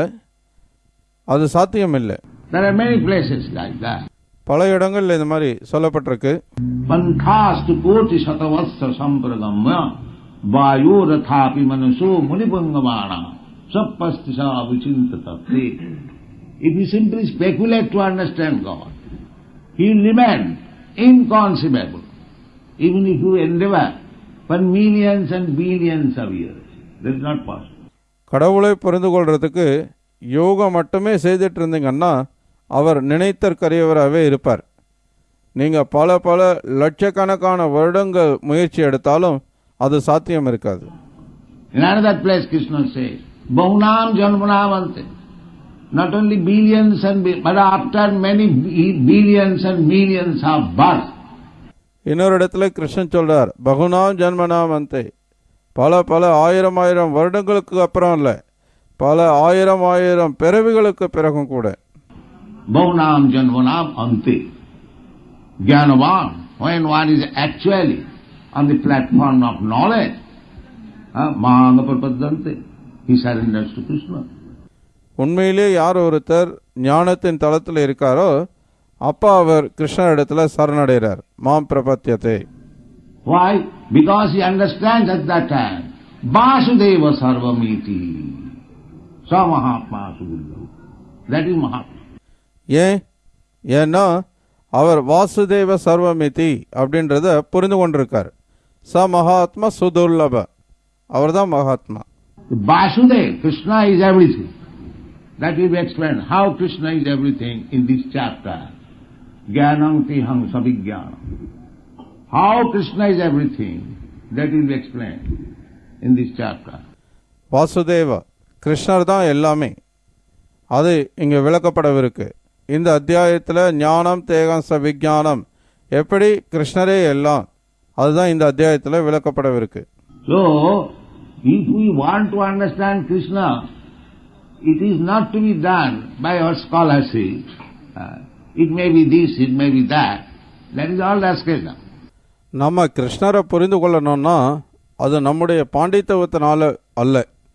அது சாத்தியமில்லை there are many places like that பல இடங்கள்ல இந்த மாதிரி சொல்லப்பட்டிருக்கு पंथास्तु कोटि शतवत्स संप्रगम्य वायु रथापि मनसो मुनिपंगमाणा सपस्तिशा विचिंत तत्ते If you simply speculate to understand God, He will remain inconceivable, even if you endeavor for millions and billions of years. That is not possible. கடவுளை புரிந்து கொள்றதுக்கு யோகம் மட்டுமே செய்துட்டு இருந்தீங்கன்னா அவர் நினைத்தற்கரியவராகவே இருப்பார் நீங்கள் பல பல லட்சக்கணக்கான வருடங்கள் முயற்சி எடுத்தாலும் அது சாத்தியம் இருக்காது In another place, Krishna says, Bahunam Janmanamante. Not only billions and bi- but after many bi- billions and millions of birth, இன்னொரு இடத்துல கிருஷ்ணன் சொல்றார் பகுனாம் ஜன்மனாம் அந்தே பல பல ஆயிரம் ஆயிரம் வருடங்களுக்கு அப்புறம் இல்லை பல ஆயிரம் ஆயிரம் பிறவிகளுக்கு பிறகும் கூட Bahunam Janmanam Ante. Jnanavan, when one is actually on the platform of knowledge, uh, Mahanga Prapadante. He surrenders to Krishna. உண்மையிலே யார் ஒருத்தர் ஞானத்தின் தளத்தில் இருக்காரோ அப்பா அவர் கிருஷ்ணரிடத்துல சரணடைகிறார் மாம் பிரபத்தியத்தை Why? Because he understands at that time. Vasudeva Sarvamiti. Sa Mahatma Sugurva. That is Mahatma. ஏன் ஏன்னா அவர் வாசுதேவ சர்வமிதி அப்படின்றத புரிந்து கொண்டிருக்கார் ச மகாத்மா சுதுர்லப அவர்தான் Mahatma Vasudeva, Krishna is everything. That will be explained. How Krishna is everything in this chapter. Jnanam tiham savijnanam. How Krishna is everything, that will be explained in this chapter. Vasudeva கிருஷ்ணர் தான் எல்லாமே அது இங்க விளக்கப்படவிருக்கு இந்த அத்தியாயத்தில் ஞானம் தேகம் ச விஞ்ஞானம் எப்படி கிருஷ்ணரே எல்லாம் அதுதான் இந்த அத்தியாயத்தில் விளக்கப்படவிருக்கு So, if we want to understand Krishna, it is not to be done by our scholarship. Uh, it may be this, it may be that. That is all asceticism. நம்ம கிருஷ்ணரை புரிந்து கொள்ளணும்னா அது நம்முடைய பாண்டித்தவத்தினால அல்ல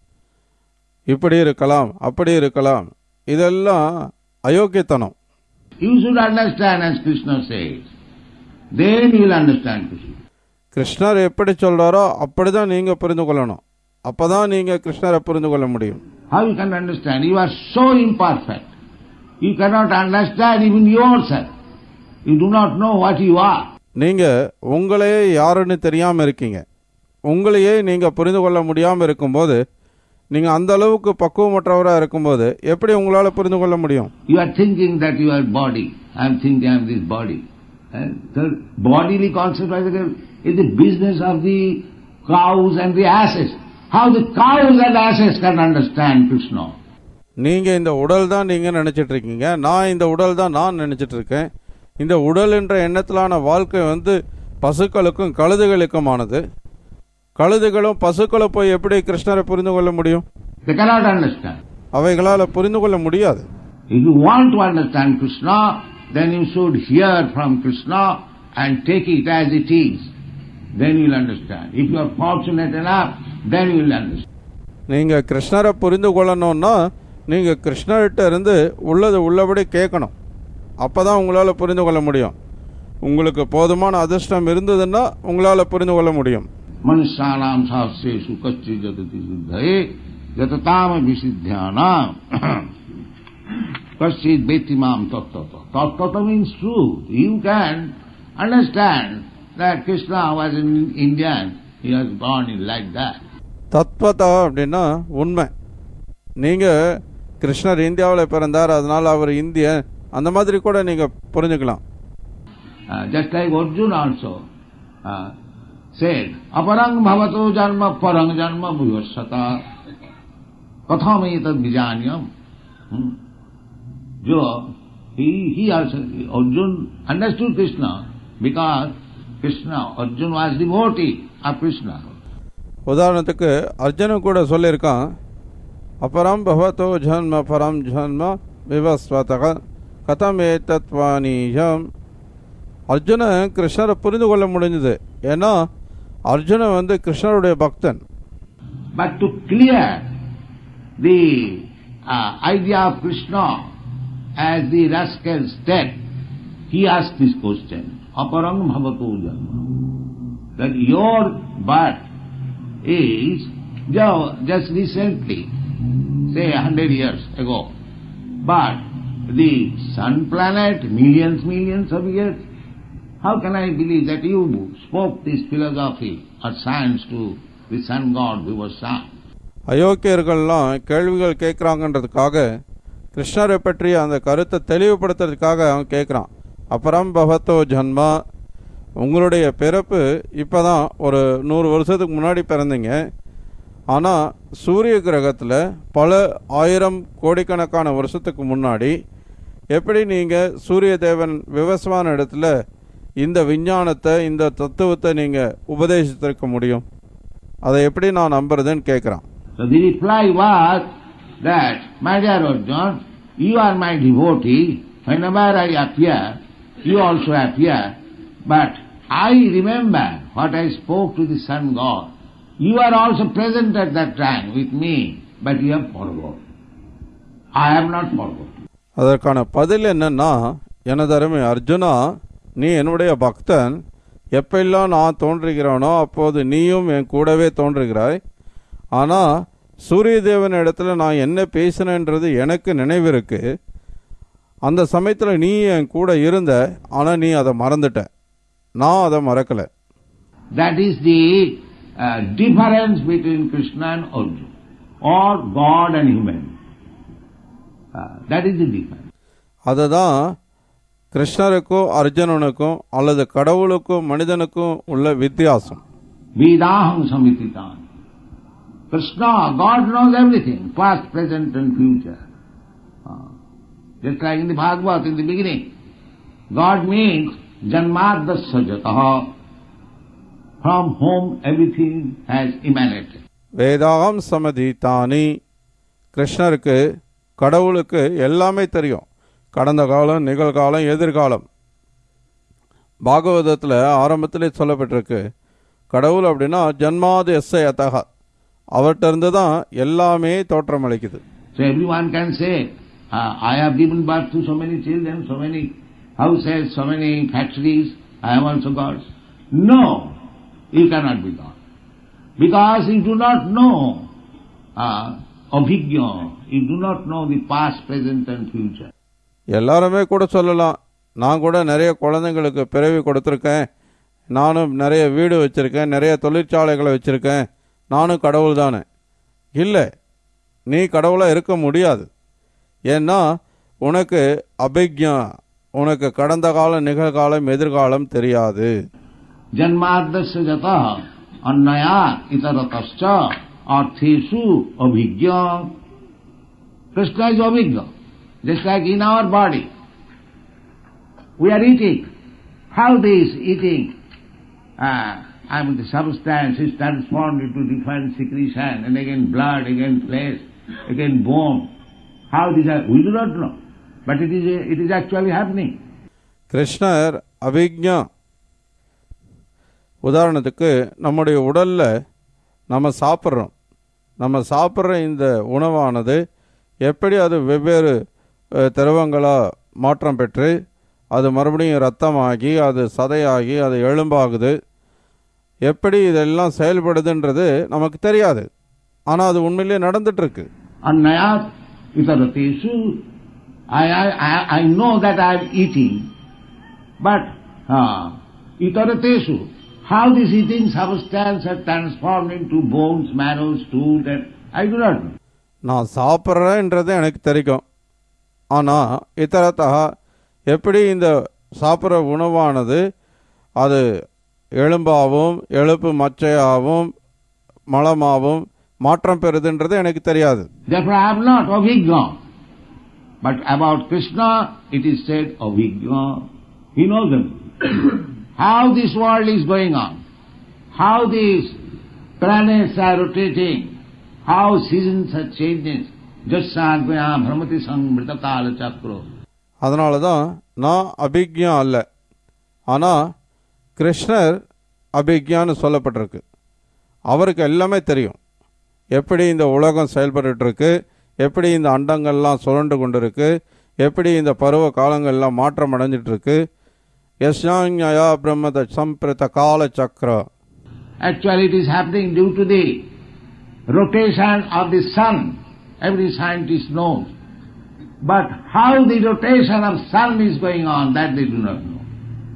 இப்படி இருக்கலாம் அப்படி இருக்கலாம் இதெல்லாம் அயோக்கியத்தனம் You should understand as Krishna says. Then you will understand Krishna. கிருஷ்ணர் எப்படி சொல்றாரோ அப்படிதான் நீங்க புரிந்து கொள்ளணும் அப்பதான் நீங்க கிருஷ்ணரை புரிந்து கொள்ள முடியும் How you can understand? You are so imperfect. You cannot understand even yourself. You do not know what you are. நீங்க உங்களையே யாருன்னு தெரியாம இருக்கீங்க உங்களையே நீங்க புரிந்து கொள்ள முடியாம இருக்கும்போது நீங்க அந்த அளவுக்கு பக்குவமற்றவரா இருக்கும்போது எப்படி உங்களால புரிந்து கொள்ள முடியும் You are thinking that you are body. I am thinking I am this body. And the bodily concept is the business of the cows and the asses. How the cows and asses can understand Krishna? நீங்க இந்த உடல் தான் நீங்க நினைச்சிட்டு இருக்கீங்க நான் இந்த உடல் தான் நான் நினைச்சிட்டு இருக்கேன் இந்த உடல் என்ற எண்ணத்திலான வாழ்க்கை வந்து பசுக்களுக்கும் கழுதுகளுக்குமானது கழுதுகளும் பசுக்களும் போய் எப்படி கிருஷ்ணரை புரிந்து கொள்ள முடியும் They cannot understand. அவைகளால புரிந்து கொள்ள முடியாது If you want to understand Krishna, then you should hear from Krishna and take it as it is. Then you will understand. If you are fortunate enough, then you will understand. நீங்க கிருஷ்ணரை புரிந்து கொள்ளணும்னா நீங்க கிருஷ்ணர்கிட்ட இருந்து உள்ளது உள்ளபடி கேட்கணும் அப்பதான் உங்களால புரிந்து கொள்ள முடியும் உங்களுக்கு போதுமான அதிர்ஷ்டம் இருந்ததுன்னா உங்களால புரிந்து கொள்ள முடியும் मनुष्याणाम शास्त्रेषु कच्चि जतति सिद्धये जतताम विसिद्ध्यानाम कश्चित वेत्ति माम तत्तत तत्तत means truth. You can understand that Krishna was an Indian. He was born in like that. தத்வதா அப்படின்னா உண்மை நீங்க கிருஷ்ணர் இந்தியாவில் பிறந்தார் அதனால அவர் இந்தியன் அந்த மாதிரி கூட நீங்க புரிஞ்சுக்கலாம் Uh, just like Arjuna also uh, said, Aparang bhavato janma parang janma bhuyasata katham etad vijanyam. Hmm. So, he, he also, Arjun understood Krishna because Krishna, Arjun was devotee of Krishna. உதாரணத்துக்கு அர்ஜுனன் கூட சொல்லியிருக்கான் அபரம் பவதோ ஜன்ம பரம் ஜன்ம விவஸ்வதக கதம் ஏத்தத்வானீயம் அர்ஜுனன் கிருஷ்ணரை புரிந்து கொள்ள முடிஞ்சது ஏன்னா அர்ஜுனன் வந்து கிருஷ்ணருடைய பக்தன் But to clear the uh, idea of Krishna as the rascal's death, he asked this question, Aparang bhavato janma. That your birth is ju- just recently, say a hundred years ago. But the sun planet, millions, millions of years, how can I believe that you spoke this philosophy or science to the sun god who was sun? அயோக்கியர்கள்லாம் கேள்விகள் கேட்குறாங்கன்றதுக்காக கிருஷ்ணரை பற்றிய அந்த கருத்தை தெளிவுபடுத்துறதுக்காக அவன் கேட்குறான் அப்புறம் பவத்தோ ஜன்மா உங்களுடைய பிறப்பு இப்போதான் ஒரு நூறு வருஷத்துக்கு முன்னாடி பிறந்தீங்க ஆனால் சூரிய கிரகத்தில் பல ஆயிரம் கோடிக்கணக்கான வருஷத்துக்கு முன்னாடி எப்படி நீங்கள் சூரிய தேவன் விவசான இடத்துல இந்த விஞ்ஞானத்தை இந்த தத்துவத்தை நீங்கள் உபதேசித்திருக்க முடியும் அதை எப்படி நான் நம்புறதுன்னு கேட்குறான் So the reply was that, my dear Arjun, you are my devotee, whenever I appear, you also appear, but I remember what I spoke to the sun god You are also present at that time with me, but you have forgot. I have not forgotten. அதற்கான பதில் என்னன்னா எனது அருமை அர்ஜுனா நீ என்னுடைய பக்தன் எப்பெல்லாம் நான் தோன்றுகிறேனோ அப்போது நீயும் என் கூடவே தோன்றுகிறாய் ஆனால் சூரிய தேவன் இடத்துல நான் என்ன பேசினேன்றது எனக்கு நினைவிருக்கு அந்த சமயத்தில் நீ என் கூட இருந்த ஆனால் நீ அதை மறந்துட்ட நான் அதை மறக்கலை That is the uh, difference between Krishna and Arjuna, or God and human. Uh, that is the difference. அதுதான் கிருஷ்ணருக்கும் அர்ஜுனனுக்கும் அல்லது கடவுளுக்கும் மனிதனுக்கும் உள்ள வித்தியாசம் Vedaham samititan. Krishna, God knows everything, past, present and future. Uh, just like in the Bhagavad, in the beginning. God means Janmadasya jataha, from whom everything has emanated. வேதாகம் சமதி தானி கிருஷ்ணருக்கு கடவுளுக்கு எல்லாமே தெரியும் கடந்த காலம் நிகழ்காலம் எதிர்காலம் பாகவதத்தில் ஆரம்பத்திலே சொல்லப்பட்டிருக்கு கடவுள் அப்படின்னா ஜன்மாது எஸ்ஐ அத்தகா அவர்கிட்ட இருந்து தான் எல்லாமே தோற்றமளிக்குது So everyone can say, uh, I have given birth to so many children, so many houses, so many factories, I am also God. No, you cannot be God. Because you do not know uh, abhigya, you do not know the past, present and future. எல்லாருமே கூட சொல்லலாம் நான் கூட நிறைய குழந்தைங்களுக்கு பிறவி கொடுத்துருக்கேன் நானும் நிறைய வீடு வச்சுருக்கேன் நிறைய தொழிற்சாலைகளை வச்சுருக்கேன் நானும் கடவுள் தானே இல்லை நீ கடவுளாக இருக்க முடியாது ஏன்னா உனக்கு அபிக்யா உனக்கு கடந்த காலம் நிகழ்காலம் எதிர்காலம் தெரியாது जन्माद्यस्य जतः अन्नया इतरतश्च अर्थेषु अभिज्ञ Krishna is abhigya. Just like in our body. We are eating. How this eating? Uh, I mean the substance is transformed into different secretion and again blood, again flesh, again bone. How these are, we do not know. But it is, it is actually happening. கிருஷ்ணர் அபிக்ஞா உதாரணத்துக்கு நம்முடைய உடலில் நம்ம சாப்பிட்றோம் நம்ம சாப்பிட்ற இந்த உணவானது எப்படி அது வெவ்வேறு அஹ், திரவங்களாக மாற்றம் பெற்று அது மறுபடியும் ரத்தமாகி அது சதையாகி அது எலும்பாகுது எப்படி இதெல்லாம் செயல்படுதுன்றது நமக்கு தெரியாது ஆனால் அது உண்மையிலேயே நடந்துட்டுருக்கு Annayat itaratesu. I, I, I, I know that I am eating, but uh, itaratesu. How this eating substance has transformed into bones, marrow, stool, that I do not know. நான் சாப்பிட்றேன்றது எனக்கு தெரியும் ஆனால் இத்தரத்தா எப்படி இந்த சாப்பிட்ற உணவானது அது எலும்பாகவும் எழுப்பு மச்சையாகவும் மலமாகவும் மாற்றம் பெறுதுன்றது எனக்கு தெரியாது Therefore I am not avijna. But about Krishna, it is said avijna. He knows them. how this world is going on, how these planets are rotating, how seasons are changing. Jassagvaya brahmati sambrita kala chakro. அதனால தான் நான் அபிக்யா அல்ல ஆனால் கிருஷ்ணர் அபிக்யான்னு சொல்லப்பட்டிருக்கு அவருக்கு எல்லாமே தெரியும் எப்படி இந்த உலகம் செயல்பட்டுட்டு இருக்கு எப்படி இந்த அண்டங்கள்லாம் சுழண்டு கொண்டிருக்கு எப்படி இந்த பருவ காலங்கள்லாம் மாற்றம் அடைஞ்சிட்டு இருக்கு யஸ்யாஞயா பிரம்மத சம்பிரத கால சக்கர Actually it is happening due to the rotation of the sun. Every scientist knows. But how the rotation of sun is going on, that they do not know.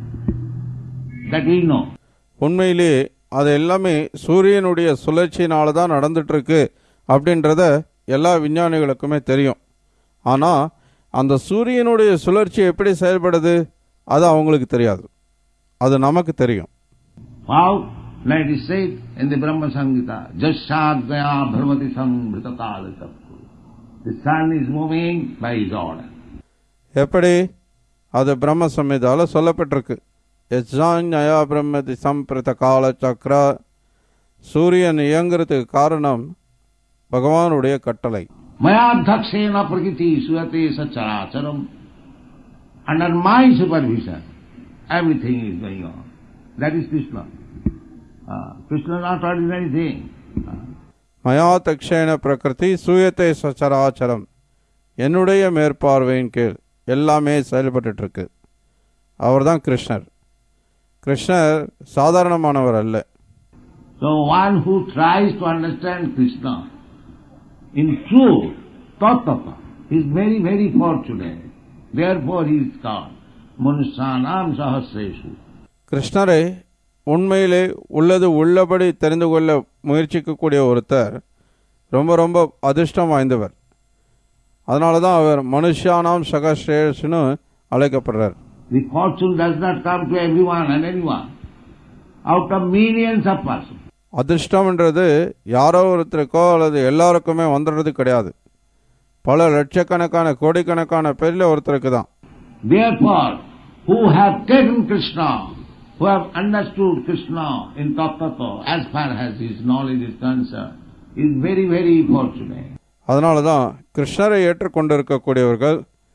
That we know. உண்மையிலே அது எல்லாமே சூரியனுடைய சுழற்சியினால தான் நடந்துட்டு இருக்கு அப்படின்றத எல்லா விஞ்ஞானிகளுக்குமே தெரியும் ஆனால் அந்த சூரியனுடைய சுழற்சி எப்படி செயல்படுது அது அவங்களுக்கு தெரியாது அது நமக்கு தெரியும் How? Like it is said in the Brahma Samhita, Jasyadvaya bharmati sambrita kala chakru. The sun is moving by his order. எப்படி அது பிரம்ம சம்ஹிதால சொல்லப்பட்டிருக்கு யஜ்ஞயா பிரம்மதி சம்பிரத கால சக்ரா சூரியன் இயங்குறதுக்கு காரணம் பகவானுடைய கட்டளை Mayadhakshena prakriti suyate sacharacharam. Under my supervision, everything is going on. That is Krishna. Uh, Krishna is not ordinary thing. Uh, மயா தக்ஷேன பிரகிருதி சூயத்தை சச்சராச்சரம் என்னுடைய மேற்பார்வையின் கீழ் எல்லாமே செயல்பட்டுட்டு இருக்கு அவர் தான் கிருஷ்ணர் கிருஷ்ணர் சாதாரணமானவர் அல்ல So one who tries to understand Krishna in truth, tattva, is very, very fortunate. Therefore he is called Manusanam Sahasreshu. கிருஷ்ணரை உண்மையிலே உள்ளது உள்ளபடி தெரிந்து கொள்ள முயற்சிக்கக்கூடிய ஒருத்தர் ரொம்ப ரொம்ப அதிர்ஷ்டம் வாய்ந்தவர் அதனால தான் அவர் மனுஷானாம் சகஸ்ரேஷ்னு அழைக்கப்படுறார் The fortune does not come to everyone and anyone. Out of millions of persons. அதிர்ஷ்டம்ன்றது யாரோ ஒருத்தருக்கோ அல்லது எல்லாருக்குமே வந்துடுறது கிடையாது பல லட்சக்கணக்கான கோடிக்கணக்கான பேரில் ஒருத்தருக்கு தான் Therefore, who have taken Krishna, who have understood Krishna in Tattva as far as his knowledge is concerned, is very, very fortunate. அதனால தான் கிருஷ்ணரை ஏற்றுக்கொண்டிருக்கக்கூடியவர்கள்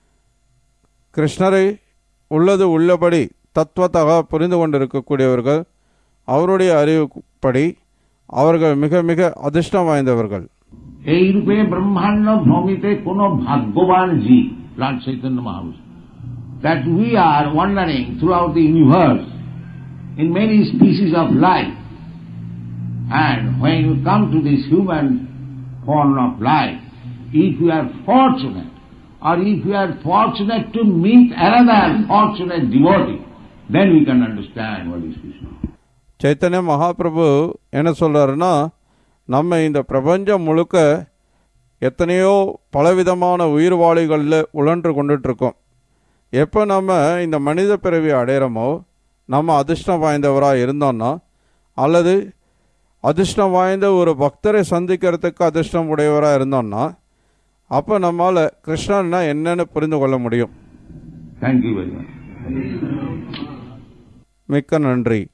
கிருஷ்ணரை உள்ளது உள்ளபடி தத்துவத்தக புரிந்து கொண்டிருக்கக்கூடியவர்கள் அவருடைய அறிவுப்படி அவர்கள் மிக மிக அதிர்ஷ்டம் வாய்ந்தவர்கள் এই রূপে ব্রহ্মাণ্ড ভ্রমিতে কোন ভাগ্যবান জীব লর্ড চৈতন্য মহাপুরুষ that we are wandering throughout the universe in many species of life and when you come to this human form of life if you are fortunate or if you are fortunate to meet another fortunate devotee then we can understand what is Krishna. Chaitanya Mahaprabhu என்ன சொல்றாருன்னா நம்ம இந்த பிரபஞ்சம் முழுக்க எத்தனையோ பலவிதமான உயிர்வாளிகளில் உழன்று கொண்டுட்டு இருக்கோம் எப்போ நம்ம இந்த மனித பிறவி அடையிறோமோ நம்ம அதிர்ஷ்டம் வாய்ந்தவராக இருந்தோம்னா அல்லது அதிர்ஷ்டம் வாய்ந்த ஒரு பக்தரை சந்திக்கிறதுக்கு அதிர்ஷ்டம் உடையவராக இருந்தோம்னா அப்போ நம்மால் கிருஷ்ணன்னா என்னன்னு புரிந்து கொள்ள முடியும் Thank you very much. மிக்க நன்றி